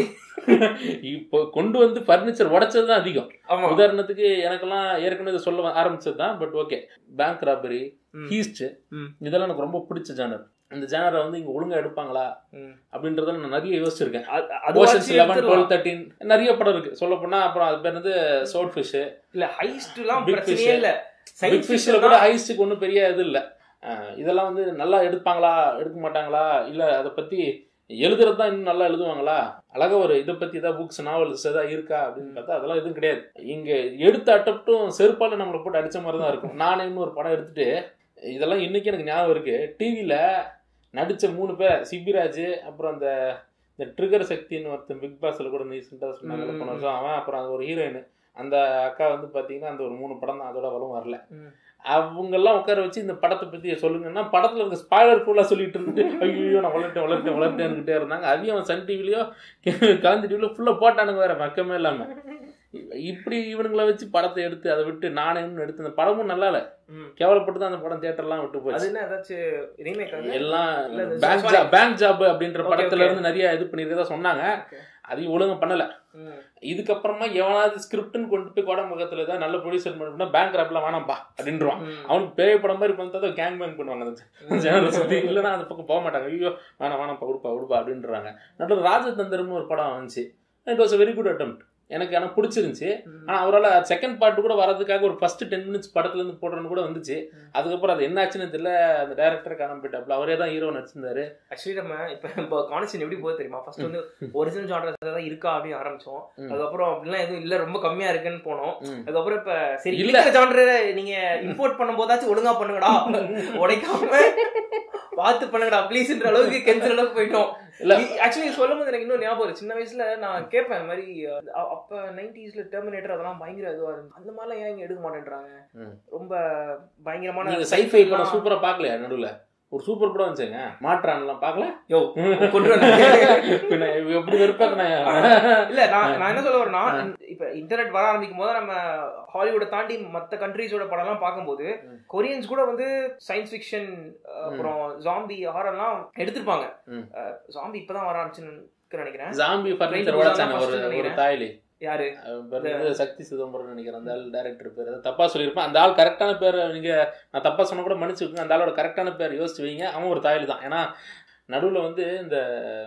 இப்போ கொண்டு வந்து ஃபர்னிச்சர் உடைச்சது தான் அதிகம்
ஆமா
உதாரணத்துக்கு எனக்கெல்லாம் ஏற்கனவே இதை சொல்ல ஆரம்பிச்சது தான் பட் ஓகே பேங்க் ராபரி
ம்.
ஹீஸ்ட்
ம்.
இதெல்லாம் எனக்கு ரொம்ப பிடிச்ச ஜானர் இந்த ஜேனரை வந்து இங்க ஒழுங்கா எடுப்பாங்களா
ம்.
அப்படின்றத நான் நிறைய யோசிச்சிருக்கேன்
அது-
ஓஷன்ஸ்
அதுவாச்சும்
லெவன்
எடுத்துடலாம்.
டுவெல் தேர்ட்டின் நிறைய படம் இருக்கு சொல்ல போனா அப்புறம் அது பேர் வந்து சோட் ஃபிஷ்
இல்ல ஹைஸ்ட்லாம்
Big
பிரச்சனையே
Fish.
இல்ல
பிக்
சயின்ஸ்
ஃபிஷ்ல கூட ஹைஸ்டுக்கு ஒன்றும் பெரிய இது இல்லை இதெல்லாம் வந்து நல்லா எடுப்பாங்களா எடுக்க மாட்டாங்களா இல்ல அதை பத்தி எழுதுறது தான் இன்னும் நல்லா எழுதுவாங்களா அழகா ஒரு இதை பத்தி ஏதாவது புக்ஸ் நாவல்ஸ் ஏதாவது இருக்கா அப்படின்னு பார்த்தா அதெல்லாம் எதுவும் கிடையாது இங்க எடுத்த அட்டப்டும் செருப்பால நம்மளை போட்டு அடிச்ச மாதிரி தான் இருக்கும் நானே இன்னும் ஒரு படம் எடுத்துட்டு இதெல்லாம் இன்னைக்கு எனக்கு ஞாபகம் இருக்கு டிவியில நடிச்ச மூணு பேர் சிபிராஜ் அப்புறம் அந்த இந்த ட்ரிகர் சக்தின்னு ஒருத்தன் பிக் பாஸ்ல கூட ரீசெண்டாக சொன்னாங்கல்ல
ம்.
போன வருஷம் அவன் அப்புறம் அது ஒரு ஹீரோயின் அந்த அக்கா வந்து பாத்தீங்கன்னா அந்த ஒரு மூணு படம் தான் அதோட வரும் வரல
ம்.
அவங்கெல்லாம் உட்கார வச்சு இந்த படத்தை பத்தி சொல்லுங்கன்னா படத்துல இருக்க ஸ்பாய்லர் ஃபுல்லா சொல்லிட்டு இருந்துட்டு ஐயோ நான் வளர்ட்டேன் வளர்ட்டேன் வளர்ட்டேன்னுகிட்டே இருந்தாங்க அதையும் அவன் சன் டிவிலயோ கலந்து டிவிலயோ ஃபுல்லா போட்டானுங்க வேற மக்கமே இல்லாம இப்படி இவனுங்களை வச்சு படத்தை எடுத்து அதை விட்டு நானே இன்னும் எடுத்து அந்த படமும் நல்லா இல்ல
ம்.
கேவலப்பட்டு தான் அந்த படம் தியேட்டர்லாம் விட்டு
அது
போச்சு
என்ன ஏதாச்சும் ரீமேக்
எல்லாம்
இல்ல, இது
bank
sorry.
Job bank job அப்படின்ற
Okay,
படத்துல
okay.
இருந்து நிறைய இது பண்ணிருக்கதா சொன்னாங்க
Okay.
அதையும் ஒழுங்கா பண்ணல இதுக்கப்புறமா எவனாவது ஸ்கிரிப்ட்னு கொண்டு போய் கோடம்பக்கத்துல ஏதாவது நல்ல ப்ரொடியூசர் பண்ணா பேங்க் ராப்லாம் வேணாம்ப்பா அப்படின்றான் அவனுக்கு பேய் படம் மாதிரி பண்ணா கேங் பேங் பண்ணுவாங்க அந்த ஜெனரல் சுத்தி இல்லைன்னா அந்த பக்கம் போக மாட்டாங்க ஐயோ வேணாம் வேணாம்ப்பா கொடுப்பா கொடுப்பா அப்படின்றாங்க நடுவில் ராஜதந்திரம்னு ஒரு படம் வந்துச்சு it was very good attempt எனக்கு எனக்கு பிடிச்சிருந்துச்சு ஆனா அவரால் செகண்ட் பார்ட் கூட வரதுக்காக ஒரு ஃபர்ஸ்ட் டென் மினிட்ஸ் படத்துல இருந்து போடுறன்னு கூட வந்துச்சு அதுக்கப்புறம் அது என்ன ஆச்சுன்னு தெரியல அந்த டேரக்டர் காணாம போயிட்டாப்ல அவரே தான் ஹீரோ நடிச்சிருந்தாரு
ஆக்சுவலி நம்ம இப்ப இப்போ கான்வெர்சேஷன் எப்படி போகுது தெரியுமா ஃபர்ஸ்ட் வந்து ஒரிஜினல் ஜான்ரஸ் தான் இருக்கா அப்படின்னு ஆரம்பிச்சோம்
ம்.
அதுக்கப்புறம் அப்படிலாம் எதுவும் இல்ல ரொம்ப கம்மியா இருக்குன்னு போனோம்
ம்.
அதுக்கப்புறம் இப்ப சரி
இல்ல.
இல்ல ஜான்ர நீங்க இம்போர்ட் பண்ணும் போதாச்சும் ஒழுங்கா பண்ணுங்கடா உடைக்காம பார்த்து பண்ணுங்கடா ப்ளீஸ்ன்ற அளவுக்கு கெஞ்சுற அளவுக்கு போயிட்டோம்
இல்ல.
ஆக்சுவலி சொல்லும் போது எனக்கு இன்னும் ஞாபகம் இருக்கு. சின்ன வயசுல நான் கேட்பேன் இந்த மாதிரி அ- அப்ப நைன்டிஸ்ல டெர்மினேட்டர் அதெல்லாம் பயங்கர இதுவா இருந்துச்சு அந்த மாதிரிலாம் ஏன் இங்க எடுக்க மாட்டேன்றாங்க
ம்.
ரொம்ப பயங்கரமான
நீங்க சைஃபை படம் சூப்பரா பாக்கலையா நடுவுல ஒரு சூப்பர் படம் வந்துச்சுங்க மாற்றான்லாம் பாக்கல
யோ கொண்டு வந்தாங்க.
பின்ன எப்படி வெறுப்பாக்குனா
இல்ல நான் நான் என்ன சொல்ல வரேன்னா இப்ப இன்டர்நெட் வர ஆரம்பிக்கும் போது நம்ம ஹாலிவுட தாண்டி மத்த கண்ட்ரீஸோட படம் எல்லாம் பார்க்கும்போது
ம்.
கொரியன்ஸ் கூட வந்து சயின்ஸ் ஃபிக்ஷன் அப்புறம் ஜாம்பி ஹாரர்லாம் எடுத்திருப்பாங்க
ம்.
ஜாம்பி இப்பதான் வர ஆரம்பிச்சுன்னு நினைக்கிறேன்
ஜாம்பி ஃபர்னிச்சர்
Train
உடைச்சாங்க
first
ஒரு ஒரு
நினைக்கிறேன்.
தாய்லி
யாரு
அவன் பேர் வந்து சக்தி சிதம்பரம் நினைக்கிறேன் அந்த ஆள் டேரக்டர் பேர் அது தப்பா சொல்லியிருப்பேன் அந்த ஆள் கரெக்டான பேர் நீங்க நான் தப்பா சொன்னா கூட மன்னிச்சுக்கோங்க அந்த ஆளோட கரெக்டான பேர் யோசிச்சு வைங்க அவன் ஒரு தாயலி தான் ஏன்னா நடுவுல வந்து இந்த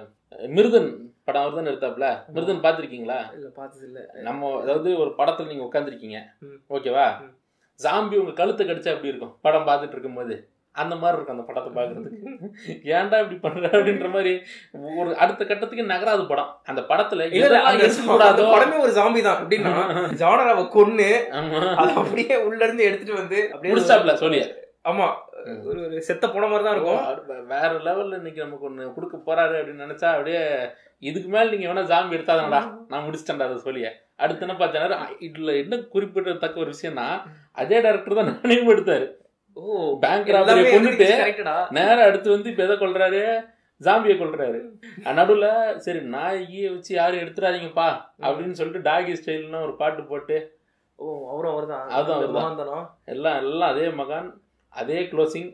மிருதன் படம் அவர் தான் எடுத்தாப்ல மிருதன் பார்த்திருக்கீங்களா
இல்ல பார்த்தது இல்ல
நம்ம அதாவது ஒரு படத்துல நீங்க உட்காந்துருக்கீங்க
ம்.
ஓகேவா
ம்.
ஜாம்பி உங்க கழுத்தை கடிச்சா எப்படி இருக்கும் படம் பார்த்துட்டு இருக்கும்போது அந்த மாதிரி இருக்கும் அந்த படத்தை பாக்குறதுக்கு ஏன்டா இப்படி பண்ற அப்படின்ற மாதிரி ஒரு அடுத்த கட்டத்துக்கு நகராது படம் அந்த படத்துல
இல்ல இல்ல
எதெல்லாம்
அந்த
இருக்கக்கூடாதோ
படமே ஒரு ஜாம்பி தான் எப்படின்னா ஜானராவை கொன்னு
ஆமா
அதை அப்படியே உள்ள இருந்து எடுத்துட்டு வந்து அப்படியே
முடிச்சாப்ல சொல்லிய
ஆமா
ம்.
ஒரு ஒரு செத்த போன மாதிரி தான் இருக்கும்
வேற லெவல்ல இன்னைக்கு நமக்கு ஒண்ணு கொடுக்க போறாரு அப்படின்னு நினைச்சா அப்படியே இதுக்கு மேல நீங்க வேணா ஜாம்பி எடுத்தாதானடா நான் முடிச்சிட்டேன்டா அதை சொல்லிய அடுத்து என்ன பார்த்தா இதுல என்ன குறிப்பிடத்தக்க ஒரு விஷயம்னா அதே டேரக்டர் தான் நானேயும் எடுத்தாரு
ஓ
பேங்க்
எல்லாமே
ராபரியை கொண்டுட்டு
கரெக்டடா
நேரா அடுத்து வந்து இப்ப எதை கொள்றாரு ஜாம்பியை கொள்றாரு நடுவுல சரி நாயகியை வச்சு யாரும் எடுத்துறாதீங்கப்பா அப்படின்னு சொல்லிட்டு டாகி ஸ்டைல்னு ஒரு பாட்டு போட்டு
ஓ அவரும் அவர்தான்
அதுவும் அவர்தான்.
மகாந்தனம்
எல்லாம் எல்லாம் அதே மகான் அதே க்ளோசிங்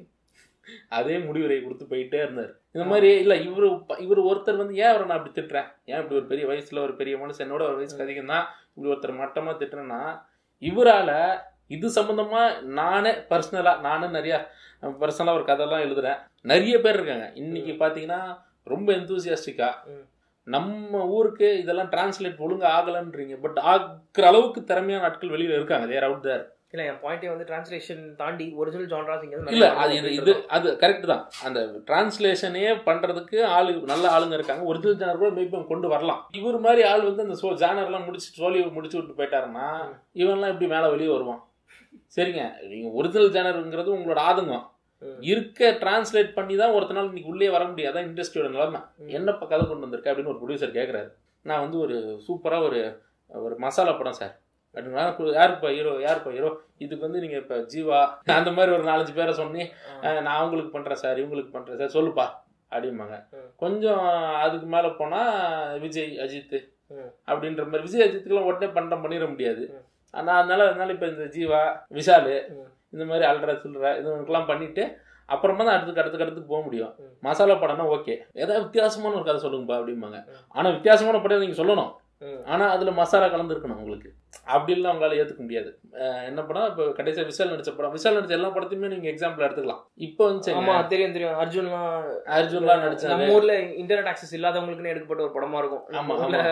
அதே முடிவுரை கொடுத்து போயிட்டே இருந்தார் இந்த மாதிரி இல்ல இவரு ப- இவரு ஒருத்தர் வந்து ஏன் அவரை நான் அப்படி திட்டுறேன் ஏன் இப்படி ஒரு பெரிய வயசுல ஒரு பெரிய மனுஷன் என்னோட ஒரு வயசுக்கு அதிகம் தான் இப்படி ஒருத்தர் மட்டமா திட்டுறேன்னா இவரால இது சம்பந்தமா நானே பர்சனலா நானும் நிறைய பர்சனலா ஒரு கதைலாம் எழுதுறேன் நிறைய பேர் இருக்காங்க இன்னைக்கு பாத்தீங்கன்னா ரொம்ப எந்தூசியாஸ்டிக்கா
ம்.
நம்ம ஊருக்கு இதெல்லாம் டிரான்ஸ்லேட் ஒழுங்கா ஆகலன்றீங்க பட் ஆக்குற அளவுக்கு திறமையான ஆட்கள் வெளியில இருக்காங்க தேர் அவுட் தேர்
இல்ல என் பாயிண்டே வந்து டிரான்ஸ்லேஷன் தாண்டி ஒரிஜினல் ஜான்ராஸ் இங்க
இல்ல அது இது இது அது கரெக்ட் தான் அந்த டிரான்ஸ்லேஷனே பண்றதுக்கு ஆளு நல்ல ஆளுங்க இருக்காங்க ஒரிஜினல் ஜானர் கூட மேபி கொண்டு வரலாம் இவர் மாதிரி ஆள் வந்து அந்த சோ ஜானர்லாம் முடிச்சு சோழி முடிச்சு விட்டு போயிட்டாருன்னா இவன்லாம் எப்படி மேல வெளியே வருவான் சரிங்க நீங்க ஒரிஜினல் ஜானருங்கிறது உங்களோட ஆதங்கம்
ம்.
இருக்க டிரான்ஸ்லேட் பண்ணி தான் ஒருத்தனால இன்னைக்கு உள்ளே வர முடியாது அதான் இண்டஸ்ட்ரியோட நிலைமை
ம்.
என்னப்பா கதை கொண்டு வந்திருக்க அப்படின்னு ஒரு ப்ரொடியூசர் கேட்குறாரு நான் வந்து ஒரு சூப்பரா ஒரு ஒரு மசாலா படம் சார் அப்படின்னா யாருப்பா ஹீரோ யாருப்பா ஹீரோ இதுக்கு வந்து நீங்க இப்ப ஜீவா அந்த மாதிரி ஒரு நாலஞ்சு பேரை சொன்னி அஹ், நான் அவங்களுக்கு பண்றேன் சார் இவங்களுக்கு பண்றேன் சார் சொல்லுப்பா அப்படிம்பாங்க
ம்.
கொஞ்சம் அதுக்கு மேல போனா விஜய் அஜித்
ம்.
அப்படின்ற மாதிரி விஜய் அஜித்துக்கெல்லாம் உடனே பண்ற பண்ணிட முடியாது
ம்.
ஆனா அதனால அதனால இப்ப இந்த ஜீவா விஷாலு
ம்.
இந்த மாதிரி அல்ற சில்ற இதுக்கெல்லாம் பண்ணிட்டு அப்புறமா தான் அடுத்துக்கு அடுத்துக்கு அடுத்து போக முடியும்
ம்.
மசாலா படம்னா ஓகே ஏதாவது வித்தியாசமான ஒரு கதை சொல்லுங்கப்பா அப்படிம்பாங்க
ம்.
ஆனா வித்தியாசமான படம் நீங்க சொல்லணும்
ம்.
ஆனா அதுல மசாலா கலந்துருக்கணும் உங்களுக்கு அப்படி இல்லை அவங்களால ஏத்துக்க முடியாது அஹ் என்ன படம் இப்போ கடைசியா விஷால் நடிச்ச படம் விஷால் நடிச்ச எல்லா படத்தையுமே நீங்க எக்ஸாம்பிள் எடுத்துக்கலாம் இப்போ வந்து
ஆமா தெரியும் தெரியும் அர்ஜுன்லாம்
அர்ஜுன்லாம் நடிச்சாரு
நம்ம ஊர்ல இன்டர்நெட் ஆக்சஸ் இல்லாதவங்களுக்குன்னு எடுக்கப்பட்ட ஒரு படமா இருக்கும்
ஆமா,
நம்ம ஊர்ல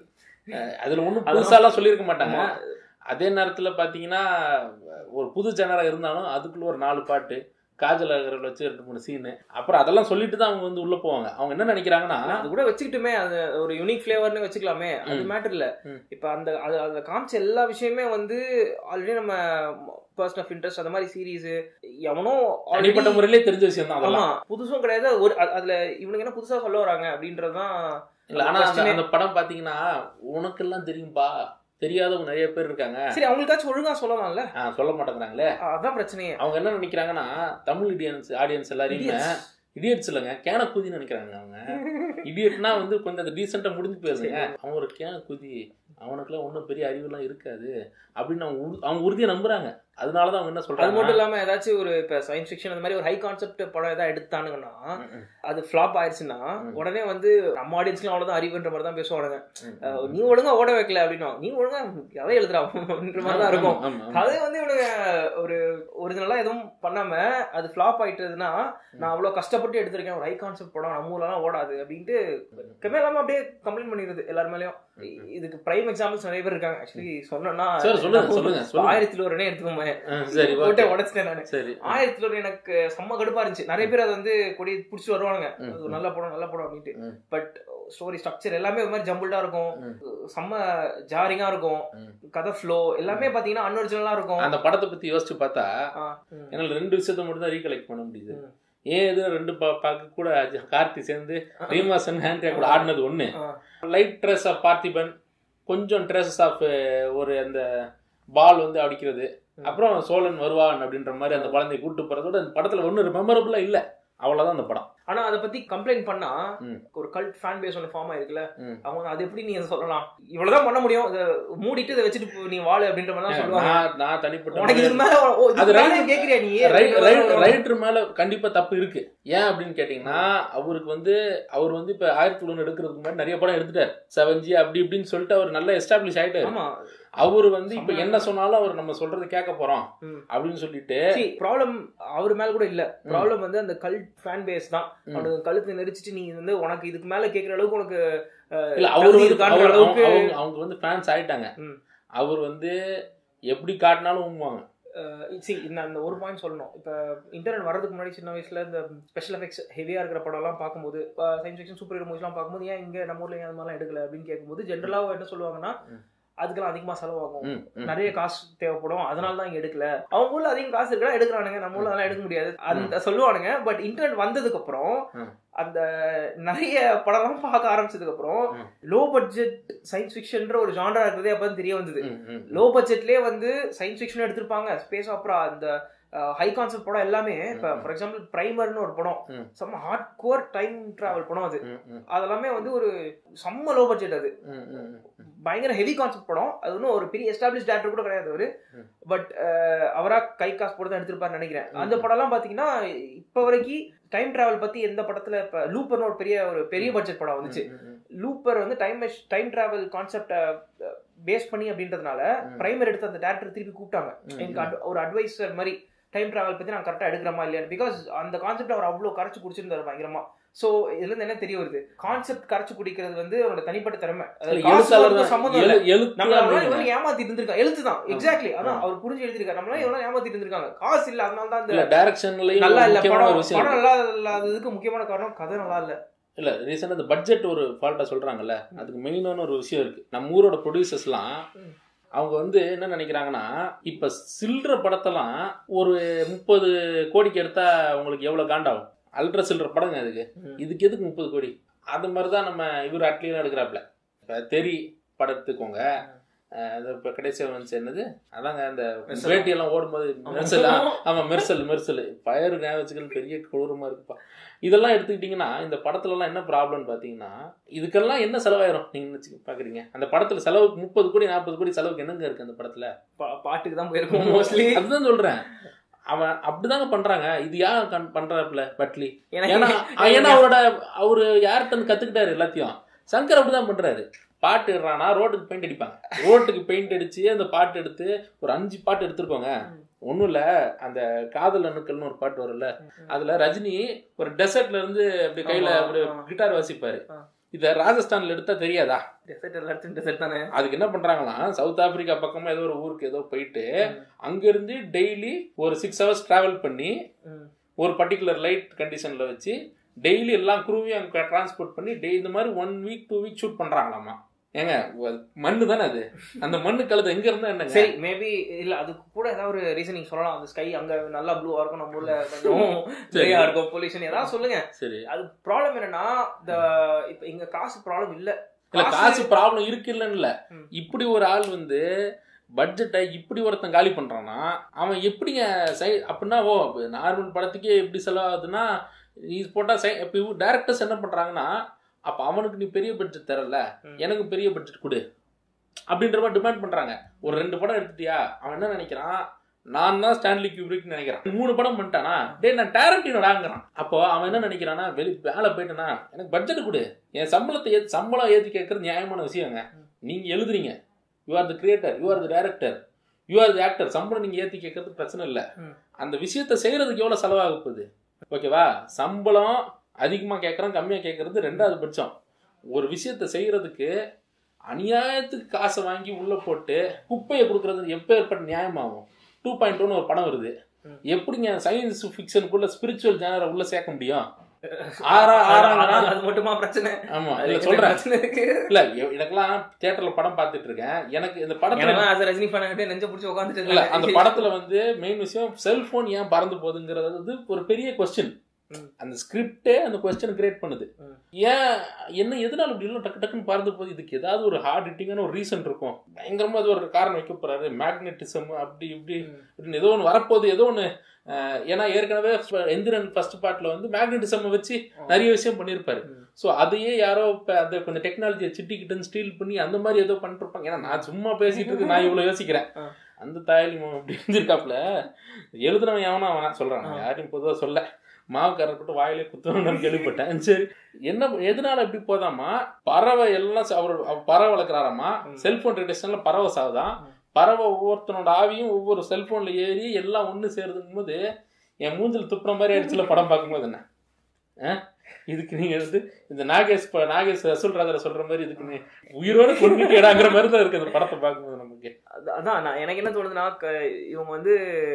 அதுல ஒண்ணும்
அதெல்லாம்
புதுசாலாம் சொல்லியிருக்க மாட்டாங்க
ஆமா.
அதே நேரத்துல பாத்தீங்கன்னா ஒரு புது ஜனரா இருந்தாலும் அதுக்குள்ள ஒரு நாலு பாட்டு காஜல் அகர்வால் வச்சு ரெண்டு மூணு சீனு அப்புறம் அதெல்லாம் சொல்லிட்டு தான் அவங்க வந்து உள்ள போவாங்க அவங்க என்ன நினைக்கிறாங்கன்னா
அது கூட வச்சுக்கிட்டுமே அது ஒரு யூனிக் ஃபிளேவர்னு வச்சுக்கலாமே அது
ம்.
மேட்டர் இல்ல
ம்.
இப்ப அந்த அது அதுல காமிச்ச எல்லா விஷயமே வந்து ஆல்ரெடி நம்ம பர்சன் ஆஃப் இன்ட்ரெஸ்ட் அந்த மாதிரி சீரிஸ் எவனோ already-
தனிப்பட்ட முறையிலே தெரிஞ்ச விஷயம் தான்
ஆமா
அதெல்லாம்
புதுசும் கிடையாது ஒரு அது- அதுல இவனுங்க என்ன புதுசா சொல்ல வராங்க அப்படின்றதுதான்
இல்ல ஆனா அந்த-
question-ஏ.
அந்த படம் பாத்தீங்கன்னா உனக்கெல்லாம் தெரியும்பா தெரியாதவங்க நிறைய பேர் இருக்காங்க
சரி அவங்களுக்காச்சும் ஒழுங்கா சொல்லலாம்ல
ஆ, சொல்ல மாட்டேங்கிறாங்களே
அதான் பிரச்சனையே
அவங்க என்ன நினைக்கிறாங்கன்னா தமிழ் இடியன்ஸ் ஆடியன்ஸ் எல்லாரையுமே
Idiots.
இடியட்ஸ் இல்லைங்க கேன குதின்னு நினைக்கிறாங்க அவங்க இடியட்னா வந்து கொஞ்சம் அந்த டீசெண்டா முடிஞ்சு போயிருங்க அவன் ஒரு கேன குதி அவனுக்குலாம் ஒன்றும் பெரிய அறிவுலாம் இருக்காது அப்படின்னு அவங்க உறு- அவங்க உறுதியை நம்புறாங்க அதனாலதான் அவங்க என்ன
அது
சொல்றாங்க
மட்டும் இல்லாம ஏதாச்சும் ஒரு இப்ப சயின்ஸ் ஃபிக்ஷன் அந்த மாதிரி ஒரு ஹை கான்செப்ட் படம் ஏதாவது எடுத்தானுங்கன்னா
ம், ம்,
அது ஃபிளாப் ஆயிடுச்சுன்னா
ம்.
உடனே வந்து நம்ம ஆடியன்ஸ்லாம் அவ்வளவுதான் அறிவுன்ற மாதிரி தான் பேசுவானுங்க
ம்,
அஹ் நீ ஒழுங்கா ஓட வைக்கல அப்படின்னா நீ ஒழுங்கா கதை எழுதுறா அப்படின்ற மாதிரி தான் இருக்கும்
ஆமா, ஆமா.
கதை வந்து இவனுங்க ஒரு ஒரிஜினலா எதுவும் பண்ணாம அது ஃபிளாப் ஆயிட்டதுன்னா நான் அவ்வளவு கஷ்டப்பட்டு எடுத்திருக்கேன் ஒரு ஹை கான்செப்ட் படம் நம்ம ஊர்லாம் ஓடாது அப்படின்ட்டு கம்மியா இல்லாம அப்படியே கம்ப்ளைண்ட் பண்ணிடுது எல்லார் மேலயும் இ- இதுக்கு பிரைம் எக்ஸாம்பிள்ஸ் நிறைய பேர் இருக்காங்க ஆக்சுவலி சொன்னா
சரி சொல்லுங்க சொல்லுங்க சொல்லுங்க
ஆயிரத்தி ஒரு எடுத்துக்கோமே
ஆ, சரி
போட்டே
ஓகே
உடச்சிட்டேன் நானு
சரி
ஆயிரத்தி ஒரு எனக்கு செம்ம கடுப்பா இருந்துச்சு நிறைய பேர் அதை வந்து கொடி புடிச்சு வருவானுங்க
ம்,
அது ஒரு நல்ல படம் நல்ல படம் அப்படின்ட்டு
ம்.
பட் ஸ்டோரி ஸ்ட்ரக்சர் எல்லாமே ஒரு மாதிரி ஜம்பிள்டா இருக்கும்
ம்.
செம்ம ஜாரிங்கா இருக்கும்
ம்.
கதை ஃப்ளோ எல்லாமே பாத்தீங்கன்னா அன்ஒரிஜினலா இருக்கும்
அந்த படத்தை பத்தி யோசிச்சு பார்த்தா
ஆ, ம்.
என்னால ரெண்டு விஷயத்த மட்டும் தான் ரீகலெக்ட் பண்ண முடியுது
ம்.
ஏன் இது ரெண்டு பா- பாக்கு கூட அஜ- கார்த்தி சேர்ந்து ரீமாசன் ஹேண்ட்ரே கூட ஆடினது ஒண்ணு
ஆ.
லைட் ட்ரெஸ் ஆஃப் பார்த்திபன் கொஞ்சம் ட்ரெஸஸ் ஆஃப் ஒரு அந்த பால் வந்து அடிக்கிறது அப்புறம் சோழன் வருவான் அப்படின்ற மாதிரி அந்த குழந்தைய கூட்டு போறதோட அந்த படத்துல ஒன்றும் மெமரபுளா இல்ல அவ்வளவுதான் அந்த படம்
ஆனா அதை பத்தி கம்ப்ளைண்ட் பண்ணா
ம்.
ஒரு கல்ட் ஃபேன் பேஸ் ஒன்று ஃபார்ம் ஆயிருக்குல்ல
ம்.
அவங்க அது எப்படி நீ அதை சொல்லலாம் இவ்வளவுதான் பண்ண முடியும் இதை மூடிட்டு இதை வச்சுட்டு போ- நீ வாழு அப்படின்ற மாதிரி தான் சொல்லுவாங்க
நான் நான் தனிப்பட்ட
உனக்கு இதுக்கு மேல ஓ, இதுக்கு
அது
மேல
right-
கேக்குறியா நீ
ரைட்டர் மேல கண்டிப்பா தப்பு இருக்கு ஏன் அப்படின்னு கேட்டீங்கன்னா அவருக்கு வந்து அவர் வந்து இப்ப ஆயிரத்தி தொள்ளாயிரம் எடுக்கிறதுக்கு முன்னாடி நிறைய படம் எடுத்துட்டார் செவன் ஜி அப்படி இப்படின்னு சொல்லிட்டு அவர் நல்லா எஸ்டாப்ளிஷ் ஆயிட்டாரு
ஆமா
அவர் வந்து இப்ப
செம்ம.
என்ன சொன்னாலும் அவர் நம்ம சொல்றது கேட்க போறோம்
ம்.
அப்படின்னு சொல்லிட்டு
ப்ராப்ளம் அவர் மேல கூட இல்ல ப்ராப்ளம் வந்து அந்த கல்ட் ஃபேன் பேஸ் தான்
ம்.
அவனுக்கு கழுத்து நெரிச்சிட்டு நீ வந்து உனக்கு இதுக்கு மேல கேக்குற அளவுக்கு உனக்கு அஹ்,
இல்ல அவர்
தகுதி
வந்து
இருக்கான்ற
அவர்
அளவுக்கு
அவங்க- அவங்க அவங்க வந்து ஃபேன்ஸ் ஆயிட்டாங்க
ம்.
அவர் வந்து எப்படி காட்டினாலும் ஊங்குவாங்க
சி இந்த அந்த ஒரு பாயிண்ட் சொல்லணும் இப்போ இன்டர்நெட் வரதுக்கு முன்னாடி சின்ன வயசுல இந்த ஸ்பெஷல் எஃபெக்ட்ஸ் ஹெவியா இருக்கிற படம்லாம் பார்க்கும்போது சயின்ஸ் ஃபிக்ஷன் சூப்பர் ஹீரோ மூவிஸ்லாம் பார்க்கும்போது ஏன் இங்க நம்ம ஊர்ல ஏன் அது மாதிரிலாம் எடுக்கல அப்படின்னு கேட்கும்போது ஜென்ரலாக என்ன சொல்லுவாங்கன்னா
ம்.
அதுக்கெல்லாம் அதிகமா செலவாகும்
ம், ம்.
நிறைய காசு தேவைப்படும் அதனால தான் இங்க எடுக்கல அவங்க ஊர்ல அதிகம் காசு இருக்கா எடுக்கிறானுங்க நம்ம ஊர்ல அதெல்லாம் எடுக்க முடியாது அந்த சொல்லுவானுங்க பட் இன்டர்நெட் வந்ததுக்கு அப்புறம்
ம்.
அந்த நிறைய படம்லாம் பார்க்க ஆரம்பிச்சதுக்கு அப்புறம்
ம்.
லோ பட்ஜெட் சயின்ஸ் ஃபிக்ஷன்ற ஒரு ஜான்ரா இருக்கிறதே அப்பதான் தெரிய வந்தது
ம், ம்.
லோ பட்ஜெட்லயே வந்து சயின்ஸ் ஃபிக்ஷன் எடுத்திருப்பாங்க ஸ்பேஸ் ஆப்ரா அந்த ஹை கான்செப்ட் படம் எல்லாமே இப்போ
ம்.
ஃபார் எக்ஸாம்பிள் பிரைமர்னு ஒரு படம்
ம்.
செம்ம ஹார்ட் கோர் டைம் டிராவல் படம் அது
ம், ம்,
அதெல்லாமே வந்து ஒரு செம்ம லோ பட்ஜெட் அது
ம், ம், ம்.
பயங்கர ஹெவி கான்செப்ட் படம் அது ஒன்றும் ஒரு பெரிய எஸ்டாப்ளிஷ் டேரக்டர் கூட கிடையாது அவரு
ம்.
பட் அவரா கை காசு போட்டு தான் எடுத்திருப்பாருன்னு நினைக்கிறேன்
ம்.
அந்த படம்லாம் பாத்தீங்கன்னா இப்போ வரைக்கும் டைம் டிராவல் பத்தி எந்த படத்துல இப்போ லூப்பர்னு ஒரு பெரிய ஒரு பெரிய பட்ஜெட் படம் வந்துச்சு
ம், ம்,
லூப்பர் வந்து டைம் டைம் டிராவல் கான்செப்டை பேஸ் பண்ணி அப்படின்றதுனால
ம்.
பிரைமர் எடுத்து அந்த டேரக்டர் திருப்பி கூப்பிட்டாங்க
ம்,
எனக்கு ad- ஒரு அட்வைசர் மாதிரி டைம் டிராவல் பத்தி நான் கரெக்டா எடுக்கிறமா இல்லையா பிகாஸ் அந்த கான்செப்ட் அவர் அவ்வளவு கரைச்சு குடிச்சிருந்தாரு பயங்கரமா சோ இதுல இருந்து என்ன தெரிய வருது கான்செப்ட் கரைச்சு குடிக்கிறது வந்து அவரோட தனிப்பட்ட திறமை
இல்ல,
அது காசு
எழுத்தாளர்
வரதுக்கு
தான்.
சம்மந்தம் இல்ல
எழு- எழுத்து
நம்மள
தான்
இவ்வளவு ஏமாத்திட்டு இருந்திருக்காங்க எழுத்து தான் எக்ஸாக்ட்லி அதான்
ஆமா.
அவர் புரிஞ்சு எழுதிருக்காரு நம்மளாம் எவ்வளவு ஏமாத்திட்டு இருந்திருக்காங்க காசு இல்ல அதனால தான்
இல்ல
இந்த
டைரக்ஷன்லயும்
நல்லா இல்ல
முக்கியமான
படம்
ஒரு விஷயம்
படம்
இருக்கு.
நல்லா இல்லாததுக்கு முக்கியமான காரணம் கதை நல்லா இல்ல
இல்ல ரீசெண்டா இந்த பட்ஜெட் ஒரு ஃபால்ட்டா சொல்றாங்கல்ல அதுக்கு மெயினான ஒரு விஷயம் இருக்கு நம்ம ஊரோட ப்ரொடியூசர்ஸ்லாம்
ம்.
அவங்க வந்து என்ன நினைக்கிறாங்கன்னா இப்ப சில்லற படத்தெல்லாம் ஒரு முப்பது கோடிக்கு எடுத்தா உங்களுக்கு எவ்வளவு காண்டாகும் அல்ட்ரா சில்லற படங்க அதுக்கு
ம்.
இதுக்கு எதுக்கு முப்பது கோடி அது மாதிரி தான் நம்ம இவர் அட்லியும் எடுக்கிறாப்ல இப்ப தெரி படம் எடுத்துக்கோங்க அஹ் அது இப்ப கடைசியா வந்துச்சு என்னது அதாங்க அந்த
மெர்சல்.
வேட்டி எல்லாம் ஓடும்போது மெர்சல் ஆ, ஆமா மெர்சல் மெர்சல் பயர் ஞாபகம் பெரிய கொடூரமா இருக்குப்பா இதெல்லாம் எடுத்துக்கிட்டீங்கன்னா இந்த படத்துல எல்லாம் என்ன ப்ராப்ளம்னு பாத்தீங்கன்னா இதுக்கெல்லாம் என்ன செலவாயிரும் நீங்க நினைச்சு பாக்குறீங்க அந்த படத்துல செலவுக்கு முப்பது கோடி நாற்பது கோடி செலவுக்கு என்னங்க இருக்கு அந்த படத்துல
பா- பாட்டுக்கு தான் போயிருக்கோம் மோஸ்ட்லி
அதுதான் சொல்றேன் அவன் அப்படிதாங்க பண்றாங்க இது யார் கண்- பண்றாப்புல பட்லி ஏன்னா
எனக்கு
ஏன்னா அவரோட அவரு யார்கிட்ட இருந்து கத்துக்கிட்டாரு எல்லாத்தையும் சங்கர் அப்படிதான் பண்றாரு பாட்டு இடுறானா ரோட்டுக்கு பெயிண்ட் அடிப்பாங்க ரோட்டுக்கு பெயிண்ட் அடிச்சு அந்த பாட்டு எடுத்து ஒரு அஞ்சு பாட்டு எடுத்துருக்கோங்க ஒன்றும் இல்லை அந்த காதல் அணுக்கள்னு ஒரு பாட்டு வரும்ல அதுல ரஜினி ஒரு டெசர்ட்ல இருந்து அப்படி கையில
ஆமா,
ஒரு
ஆமா.
கிட்டார் வாசிப்பாரு
ஆ.
இத ராஜஸ்தான்ல எடுத்தா தெரியாதா
டெசர்ட் எல்லாத்தையும் டெசர்ட் தானே
அதுக்கு என்ன பண்றாங்களாம் சவுத் ஆப்பிரிக்கா பக்கமா ஏதோ ஒரு ஊருக்கு ஏதோ போயிட்டு அங்க இருந்து டெய்லி ஒரு சிக்ஸ் ஹவர்ஸ் டிராவல் பண்ணி
ம்.
ஒரு பர்டிகுலர் லைட் கண்டிஷன்ல வச்சு டெய்லி எல்லாம் குருவியும் அங்க டிரான்ஸ்போர்ட் பண்ணி டெய் இந்த மாதிரி one week two week shoot பண்றாங்களாமா ஏங்க அது மண்ணு தானே அது அந்த மண்ணு கழுது எங்க இருந்தா என்னங்க
சரி மேபி இல்ல அதுக்கு கூட ஏதாவது ஒரு ரீசனிங் சொல்லலாம் அந்த ஸ்கை அங்க நல்லா ப்ளூவா இருக்கும் நம்ம ஊர்ல கொஞ்சம் சரியா இருக்கும் பொல்யூஷன் ஏதாவது சொல்லுங்க
சரி
அது ப்ராப்ளம் என்னன்னா இந்த இப்ப இங்க காசு ப்ராப்ளம் இல்ல
இல்ல காசு ப்ராப்ளம் இருக்கு இல்லன்னு இல்ல
ம்.
இப்படி ஒரு ஆள் வந்து பட்ஜெட்டை இப்படி ஒருத்தன் காலி பண்றான்னா அவன் எப்படிங்க சை அப்படின்னா ஓ நார்மல் படத்துக்கே எப்படி செலவாகுதுன்னா நீ போட்டா சை இப்போ டேரக்டர்ஸ் என்ன பண்றாங்கன்னா அப்ப அவனுக்கு நீ பெரிய பட்ஜெட் தரல
ம்.
எனக்கு பெரிய பட்ஜெட் கொடு அப்படின்ற மாதிரி டிமாண்ட் பண்றாங்க ஒரு ரெண்டு படம் எடுத்துட்டியா அவன் என்ன நினைக்கிறான் நான் தான் ஸ்டான்லி கியூப்ரிக் நினைக்கிறான் மூணு படம் பண்ணிட்டானா டேய் நான் டேரண்டினோடாங்கிறான் அப்போ அவன் என்ன நினைக்கிறானா வெளி வேலை போயிட்டனா எனக்கு பட்ஜெட் கொடு என் சம்பளத்தை ஏத் சம்பளம் ஏற்றி கேட்கறது நியாயமான விஷயங்க நீங்க எழுதுறீங்க you are the creator you are the director you are the actor சம்பளம் நீங்க ஏற்றி கேட்கறது பிரச்சனை இல்லை
ம்.
அந்த விஷயத்தை செய்யறதுக்கு எவ்வளவு செலவாக போகுது ஓகேவா சம்பளம் அதிகமாக கேட்குறோம் கம்மியாக கேட்கறது ரெண்டாவது பட்சம் ஒரு விஷயத்தை செய்யறதுக்கு அநியாயத்துக்கு காசை வாங்கி உள்ள போட்டு குப்பையை கொடுக்கறது எப்போ ஏற்பட்ட நியாயமாகும் டூ பாயிண்ட் ஒன்று ஒரு படம் வருது
ம்.
எப்படிங்க சயின்ஸ் ஃபிக்ஷனுக்குள்ள ஸ்பிரிச்சுவல் ஜேனரை உள்ள சேர்க்க முடியும் ஆறா ஆறாங்கிறான்
அது- அது மட்டுமா பிரச்சனை
ஆமா
அது
இல்ல
என்ன
சொல்றேன்
பிரச்சனை இருக்கு
இல்ல எ- எனக்கெல்லாம் தியேட்டர்ல படம் பார்த்துட்டு இருக்கேன் எனக்கு இந்த படத்துல
எனக்கு அது ரஜினி ஃபேன் கிட்ட நெஞ்ச பிடிச்சி உட்காந்துட்டு
இல்ல அந்த படத்துல வந்து மெயின் விஷயம் செல்போன் ஏன் பறந்து போகுதுங்கிறது வந்து ஒரு பெரிய கொஸ்டின்
ம்.
அந்த ஸ்கிரிப்டே அந்த கொஸ்டின் கிரியேட் பண்ணுது
ம்.
ஏன் என்ன எதனால இப்படி எல்லாம் டக்கு டக்குன்னு பறந்து போகுது இதுக்கு ஏதாவது ஒரு ஹார்ட் ஹிட்டிங்கான ஒரு ரீசன் இருக்கும் பயங்கரமா அது ஒரு காரணம் வைக்க போறாரு மேக்னெட்டிசம் அப்படி இப்படி
ம்.
இப்படின்னு ஏதோ ஒன்று வரப்போகுது ஏதோ ஒன்று ஏன்னா ஏற்கனவே எந்திரன் ஃபர்ஸ்ட் பார்ட்ல வந்து மேக்னெட்டிசம் வச்சு நிறைய விஷயம் பண்ணியிருப்பாரு
ம்.
ஸோ அதையே யாரோ இப்போ அந்த கொஞ்சம் டெக்னாலஜியை சிட்டிக்கிட்டு ஸ்டீல் பண்ணி அந்த மாதிரி ஏதோ பண்ணிருப்பாங்க ஏன்னா நான் சும்மா பேசிட்டு இருக்கு நான் இவ்வளோ யோசிக்கிறேன்
ஆ.
அந்த தாயலி அப்படி இருந்திருக்காப்புல எழுதுனவன் எவனா அவனா சொல்றான் நான்
ஆ.
யாரையும் பொதுவாக சொல்ல மாவு கரப்பட்டு வாயிலே குத்தணும்னு கேள்விப்பட்டேன் சரி என்ன எதனால இப்படி போதாமா பறவை எல்லாம் ச- அவர் அவர் பறவை வளர்க்குறாராமா
ம்.
செல்போன் ரேடியேஷன்ல பறவை சாகுதான்
ம்.
பறவை ஒவ்வொருத்தனோட ஆவியும் ஒவ்வொரு செல்போன்ல ஏறி எல்லாம் ஒன்று சேருதுங்கும் போது என் மூஞ்சில் துப்புற மாதிரி ஆயிடுச்சுல படம் பார்க்கும்போது என்ன ஆ? இதுக்கு நீங்க வந்து இந்த நாகேஷ் ப- நாகேஷ் ரசூல் ராஜா சொல்ற மாதிரி இதுக்கு நீ உயிரோட கொண்டுட்டேடாங்கிற மாதிரி தான் இருக்கு அந்த படத்தை பார்க்கும்போது நமக்கு
அது- அதான் நான் எனக்கு என்ன தோணுதுன்னா க- இவங்க வந்து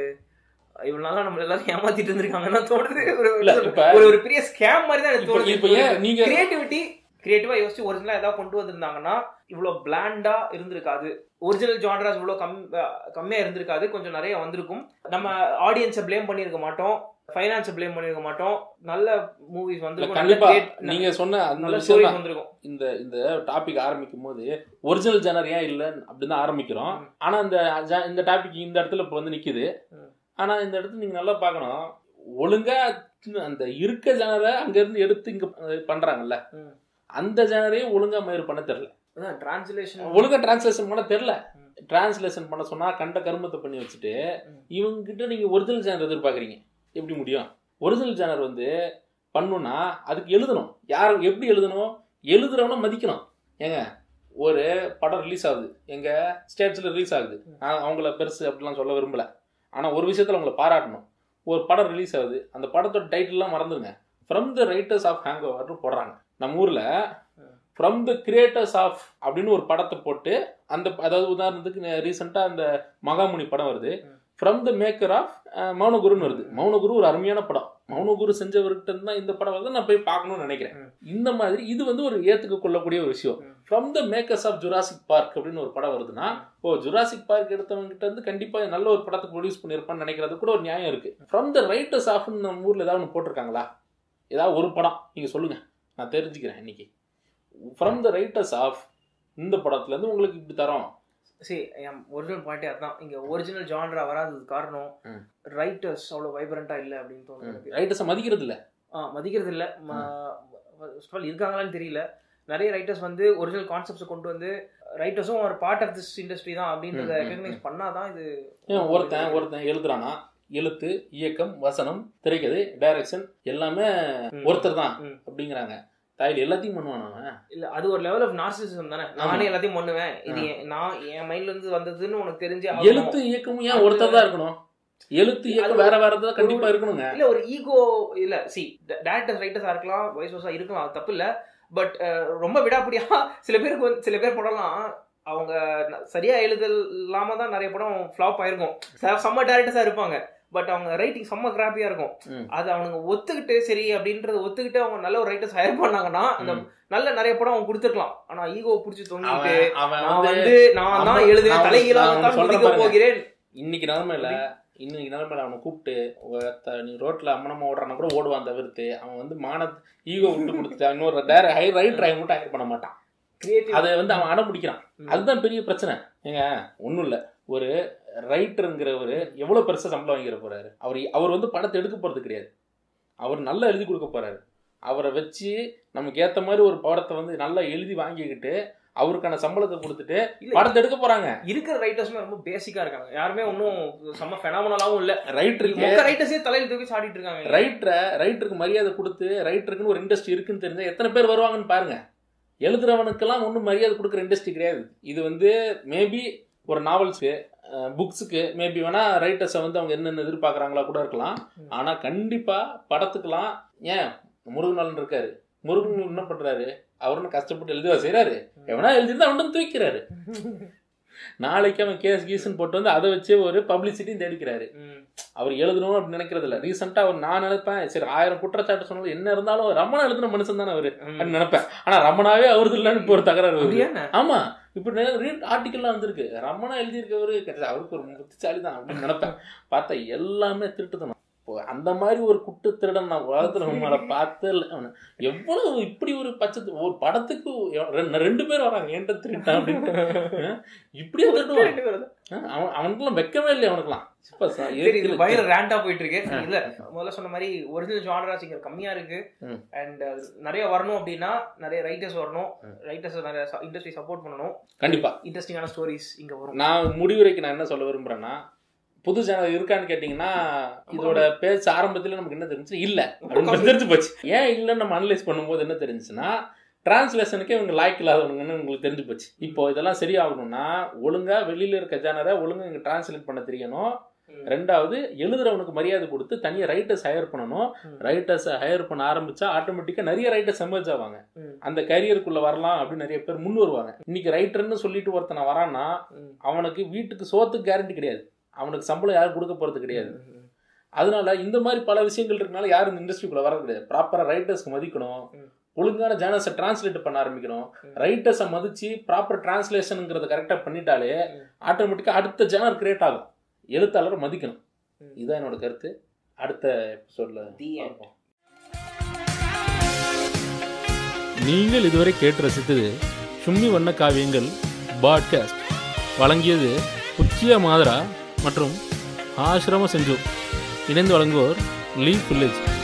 இவ்வளவு நாளா நம்ம எல்லாரும் ஏமாத்திட்டு இருந்திருக்காங்கன்னா தோணுது ஒரு
இல்ல, இப்ப-
ஒரு ஒரு பெரிய ஸ்கேம் மாதிரி தான் எனக்கு
இப்ப
தோணுது
இப்ப ஏன் நீங்க
கிரியேட்டிவிட்டி கிரியேட்டிவா யோசிச்சு ஒரிஜினலா ஏதாவது கொண்டு வந்திருந்தாங்கன்னா இவ்வளவு பிளாண்டா இருந்திருக்காது ஒரிஜினல் ஜான்ராஸ் இவ்வளவு கம் கம்மியா இருந்திருக்காது கொஞ்சம் நிறைய வந்திருக்கும் நம்ம ஆடியன்ஸை ப்ளேம் பண்ணியிருக்க மாட்டோம் ஃபைனான்ஸை ப்ளேம் பண்ணியிருக்க மாட்டோம் நல்ல மூவிஸ்
இல்ல,
வந்திருக்கும் நல்ல
கண்டிப்பா
create-
நீங்க சொன்ன அந்த
நல்ல
விஷயம்
ஸ்டோரிஸ்
தான்.
வந்திருக்கும்
இந்த இந்த டாபிக் ஆரம்பிக்கும் போது ஒரிஜினல் ஜெனர் ஏன் இல்லை அப்படின்னு தான் ஆரம்பிக்கிறோம்
ம்.
ஆனா இந்த ஜ- இந்த டாபிக் இந்த இடத்துல இப்போ வந்து நிக்குது
ம்.
ஆனா இந்த இடத்துல நீங்க நல்லா பார்க்கணும் ஒழுங்கா அந்த இருக்க ஜெனரை அங்க இருந்து எடுத்து இங்க அஹ், பண்றாங்கல்ல
ம்.
அந்த ஜெனரையும் ஒழுங்கா மயிர் பண்ண தெரியல
அதான் டிரான்ஸ்லேஷன்
ஒழுங்கா டிரான்ஸ்லேஷன் பண்ண தெரியல
ம்.
டிரான்ஸ்லேஷன் பண்ண சொன்னா கண்ட கருமத்தை பண்ணி வச்சுட்டு
ம்.
இவங்க கிட்ட நீங்க ஒரிஜினல் ஜேனர் எதிர்பார்க்குறீங்க எப்படி முடியும் ஒரிஜினல் ஜேனர் வந்து பண்ணுனா அதுக்கு எழுதணும் யார் எப்படி எழுதணும் எழுதுறவன மதிக்கணும் ஏங்க ஒரு படம் ரிலீஸ் ஆகுது எங்க ஸ்டேட்ஸ்ல ரிலீஸ் ஆகுது நான் அவங்கள பெருசு அப்படிலாம் சொல்ல விரும்பல ஆனா ஒரு விஷயத்துல அவங்கள பாராட்டணும் ஒரு படம் ரிலீஸ் ஆகுது அந்த படத்தோட டைட்டில்லாம் மறந்துடுங்க from the writers of hang ஓவர்னு போடுறாங்க நம்ம ஊர்ல ஃப்ரம் த கிரியேட்டர்ஸ் ஆஃப் அப்படின்னு ஒரு படத்தை போட்டு அந்த அதாவது உதாரணத்துக்கு ரீசெண்டாக அந்த மகாமுனி படம் வருது
ம்.
ஃப்ரம் த மேக்கர் ஆஃப் மௌனகுருன்னு வருது மௌனகுரு ஒரு அருமையான படம் மௌனகுரு செஞ்சவர்கிட்ட தான் இந்த படம் வந்து நான் போய் பார்க்கணும்னு நினைக்கிறேன்
ம்.
இந்த மாதிரி இது வந்து ஒரு ஏத்துக்க கொள்ளக்கூடிய ஒரு விஷயம்
ம்.
From the makers of Jurassic Park அப்படின்னு ஒரு படம் வருதுன்னா ஓ ஜுராசிக் பார்க் எடுத்தவங்க கிட்ட இருந்து கண்டிப்பா நல்ல ஒரு படத்தை ப்ரொடியூஸ் பண்ணியிருப்பான்னு நினைக்கிறது கூட ஒரு நியாயம் இருக்கு ஃப்ரம் த ரைட்டர்ஸ் ஆஃப் நம்ம ஊர்ல ஏதாவது ஒன்று போட்டிருக்காங்களா ஏதாவது ஒரு படம் நீங்க சொல்லுங்க நான் தெரிஞ்சுக்கிறேன் இன்னைக்கு ஃப்ரம் த ரைட்டர்ஸ் ஆஃப் இந்த படத்துல இருந்து உங்களுக்கு இப்படி தரோம்
சரி என் ஒரிஜினல் பாயிண்டே அதான் இங்க ஒரிஜினல் ஜான்ரா வராதது காரணம்
ம்.
ரைட்டர்ஸ் அவ்வளவு வைப்ரண்டா இல்ல அப்படின்னு தோணுது எனக்கு
ரைட்டர்ஸை மதிக்கிறது இல்ல
ஆ மதிக்கிறது இல்ல ஃபர்ஸ்ட் ஆஃப் ஆல் இருக்காங்களான்னு தெரியல நிறைய ரைட்டர்ஸ் வந்து ஒரிஜினல் கான்செப்ட்ஸ் கொண்டு வந்து ரைட்டர்ஸும் ஒரு பார்ட் ஆஃப் திஸ் இண்டஸ்ட்ரி தான் அப்படின்றத
ம், ம்,
ரெகக்னைஸ் பண்ணாதான் இது
ஏன் ஒருத்தன் ஒருத்தன் எழுதுறானா எழுத்து இயக்கம் வசனம் திரைக்கதை டைரக்ஷன் எல்லாமே
ம்.
ஒருத்தர் தான்
ம்.
அப்படிங்கிறாங்க ஸ்டைல் எல்லாத்தையும் பண்ணுவான் அவன்
இல்ல அது ஒரு லெவல் ஆஃப் நார்சிசம் தானே நானே எல்லாத்தையும் பண்ணுவேன் இது என்- நான் என் மைண்ட்ல இருந்து வந்ததுன்னு உனக்கு தெரிஞ்சு
எழுத்து இயக்கமும் ஏன் ஒருத்தர் தான் இருக்கணும் எழுத்து இயக்கம் வேற வேற தான் கண்டிப்பா இருக்கணுங்க
இல்ல ஒரு ஈகோ இல்ல சி டேரக்டர்ஸ் ரைட்டர்ஸா இருக்கலாம் வைஸ் வர்ஸா இருக்கலாம் அது தப்பு இல்ல பட் ரொம்ப விடாப்படியா சில பேருக்கு வந்து சில பேர் படம்லாம் அவங்க ந- சரியா எழுதல் இல்லாம தான் நிறைய படம் ஃப்ளாப் ஆயிருக்கும் ச- செம்ம டேரக்டர்ஸா இருப்பாங்க பட் அவங்க ரைட்டிங் செம்ம கிராப்பியா இருக்கும்
ம்.
அது அவனுங்க ஒத்துக்கிட்டு சரி அப்படின்றத ஒத்துக்கிட்டு அவங்க நல்ல ஒரு ரைட்டர்ஸ் ஹையர் பண்ணாங்கன்னா அந்த
ம்.
நல்ல நிறைய படம் அவங்க கொடுத்துருக்கலாம் ஆனா ஈகோ புடிச்சு தொங்கிட்டு
அவன் அவன்
நான்
வந்து
வந்து நான் தான்
ஆமா,
எழுதுவேன்
நான்
தலைகீழாக
நான்
தான்
சொல்றேன்
குதிக்க
பாருங்க.
போகிறேன்
இன்னைக்கு நிலைமையில இன்னைக்கு நிலைமையில அவனை கூப்பிட்டு ஒருத்த நீ ரோட்ல அம்மனமா ஓடுறானா கூட ஓடுவான் தவிர்த்து அவன் வந்து மான ஈகோ விட்டு கொடுத்து இன்னொரு டேர ஹை ரைட் ரைட் மட்டும் ஹையர் பண்ண மாட்டான்
கிரியேட்டிவ்
அதை வந்து அவன் அடம் பிடிக்கிறான்
ம்.
அதுதான் பெரிய பிரச்சனை ஏங்க ஒன்றும் இல்லை ஒரு ரைட்டருங்கிறவர் எவ்வளோ பெருசாக சம்பளம் வாங்கிட போறாரு அவர் அவர் வந்து படத்தை எடுக்க போறது கிடையாது அவர் நல்லா எழுதி கொடுக்க போறாரு அவரை வச்சு நமக்கு ஏத்த மாதிரி ஒரு படத்தை வந்து நல்லா எழுதி வாங்கிக்கிட்டு அவருக்கான சம்பளத்தை கொடுத்துட்டு
இல்ல.
படத்தை எடுக்க போறாங்க
இருக்கிற ரைட்டர்ஸ்மே ரொம்ப பேசிக்கா இருக்காங்க யாருமே ஒன்றும் செம்ம ஃபெனாமனலாவும் இல்ல
ரைட்டருக்கு
மொக்க ரைட்டர்ஸே தலையில தூக்கி சாடிட்டு இருக்காங்க
ரைட்டரை ரைட்டருக்கு மரியாதை கொடுத்து ரைட்டருக்குன்னு ஒரு இண்டஸ்ட்ரி இருக்குன்னு தெரிஞ்சா எத்தனை பேர் வருவாங்கன்னு பாருங்க எழுதுறவனுக்கெல்லாம் ஒன்றும் மரியாதை கொடுக்குற இண்டஸ்ட்ரி கிடையாது இது வந்து மேபி ஒரு நாவல்ஸ்க்கு புக்ஸுக்கு மேபி வேணா ரைட்டர்ஸை வந்து அவங்க என்னென்ன எதிர்பார்க்குறாங்களா கூட இருக்கலாம்
ம்.
ஆனால் கண்டிப்பாக படத்துக்கெல்லாம் ஏன் முருகநாளன் இருக்காரு முருகன் என்ன பண்ணுறாரு அவருன்னு கஷ்டப்பட்டு எழுதுவா செய்கிறாரு எவனா எழுதிருந்தா அவன் தூக்கிறாரு நாளைக்கு அவன் கேஸ் கீஸ்ன்னு போட்டு வந்து அதை வச்சு ஒரு பப்ளிசிட்டியும் தேடிக்கிறாரு
ம்.
அவர் எழுதணும் அப்படின்னு நினைக்கிறது இல்ல ரீசெண்டா அவர் நான் நினைப்பேன் சரி ஆயிரம் குற்றச்சாட்டு சொன்னாலும் என்ன இருந்தாலும் ரமணா எழுதின மனுஷன் தானே அவரு
ம்.
அப்படின்னு நினைப்பேன் ஆனா ரமணாவே அவரது இல்லைன்னு இப்போ ஒரு தகராறு வருது
அப்படியாண்ணே?
ஆமா இப்ப ஆர்டிக்கல்லாம் வந்திருக்கு ரமணா எழுதியிருக்கவரு கிடையாது அவருக்கு ஒரு புத்திசாலி தான் அப்படின்னு நினைப்பேன் பார்த்தா எல்லாமே திருட்டுத்தனம் இப்போ அந்த மாதிரி ஒரு குட்டு திருடன் நான் உலகத்துல நம்மளை பார்த்தே இல்லை அவனை எவ்வளவு இப்படி ஒரு பட்சத்து ஒரு படத்துக்கு எவ- ரெண்டு- ரெண்டு பேர் வராங்க ஏன்ட்ட திருட்டான் அப்படின்ட்டு இப்படியே திருடுவான்
ரெண்டு பேரும் தான்.
ஆ, அவன் அவனுக்குலாம் வெக்கமே இல்லை அவனுக்குலாம் இப்ப ச-
சரி இது
எதுக்கு
பயங்கர ரேண்டா போயிட்டு இருக்கு சரி, இல்ல முதல்ல சொன்ன மாதிரி ஒரிஜினல் ஜானராஸ் இங்க கம்மியா இருக்கு
ம்.
அண்ட் நிறைய வரணும் அப்படின்னா நிறைய ரைட்டர்ஸ் வரணும்
ம்.
ரைட்டர்ஸ் நிறைய இண்டஸ்ட்ரி சப்போர்ட் பண்ணணும்
கண்டிப்பா
இன்ட்ரெஸ்டிங்கான ஸ்டோரிஸ் இங்க வரும்
நான் முடிவுரைக்கு நான் என்ன சொல்ல விரும்புறேன்னா புது சேனல் இருக்கான்னு கேட்டிங்கன்னா இதோட பேச்சு ஆரம்பத்துல நமக்கு என்ன தெரிஞ்சு இல்ல அப்படின்னு தெரிஞ்சு போச்சு ஏன் இல்லைன்னு நம்ம அனலைஸ் பண்ணும்போது என்ன தெரிஞ்சுச்சுன்னா டிரான்ஸ்லேஷனுக்கே இவங்க லாய்க் இல்லாதவங்கன்னு உங்களுக்கு தெரிஞ்சு போச்சு இப்போ இதெல்லாம் சரியாகணும்னா ஒழுங்கா வெளியில இருக்க ஜானரை ஒழுங்கா இங்க டிரான்ஸ்லேட் பண்ண தெரியணும்
ம்.
ரெண்டாவது எழுதுறவனுக்கு மரியாதை கொடுத்து தனியாக ரைட்டர்ஸ் ஹையர் பண்ணணும்
ம்.
ரைட்டர்ஸை ஹையர் பண்ண ஆரம்பிச்சா ஆட்டோமேட்டிக்காக நிறைய ரைட்டர்ஸ் எமர்ஜ் ஆவாங்க
ம்.
அந்த கரியருக்குள்ள வரலாம் அப்படின்னு நிறைய பேர் முன் வருவாங்க இன்னைக்கு ரைட்டர்னு சொல்லிட்டு ஒருத்தனை வரான்னா
ம்.
அவனுக்கு வீட்டுக்கு சோத்துக்கு கேரண்டி கிடையாது அவனுக்கு சம்பளம் யாரும் கொடுக்க போறது கிடையாது
ம்.
அதனால இந்த மாதிரி பல விஷயங்கள் இருக்கனால யாரும் இந்த இண்டஸ்ட்ரிக்குள்ள வர கிடையாது ப்ராப்பரா ரைட்டர்ஸ்க்கு மதிக்கணும்
ம்.
ஒழுங்கான ஜேர்னல்ஸை டிரான்ஸ்லேட் பண்ண ஆரம்பிக்கணும்
ம்.
ரைட்டர்ஸை மதிச்சு ப்ராப்பர் டிரான்ஸ்லேஷனுங்கிறத கரெக்டாக பண்ணிட்டாலே
ம்.
ஆட்டோமேட்டிக்காக அடுத்த ஜேர்னல் கிரியேட் ஆகும் எழுத்தாளரை மதிக்கணும்
ம்.
இதுதான் என்னோட கருத்து அடுத்த எபிசோட்ல
The end.
பார்ப்போம் நீங்கள் இதுவரை கேட்டு ரசித்தது சும்மி வண்ண காவியங்கள் பாட்காஸ்ட் வழங்கியது புச்சியா மாதரா மற்றும் ஆசிரம செஞ்சு இணைந்து வழங்குவோர் லீ வில்லேஜ்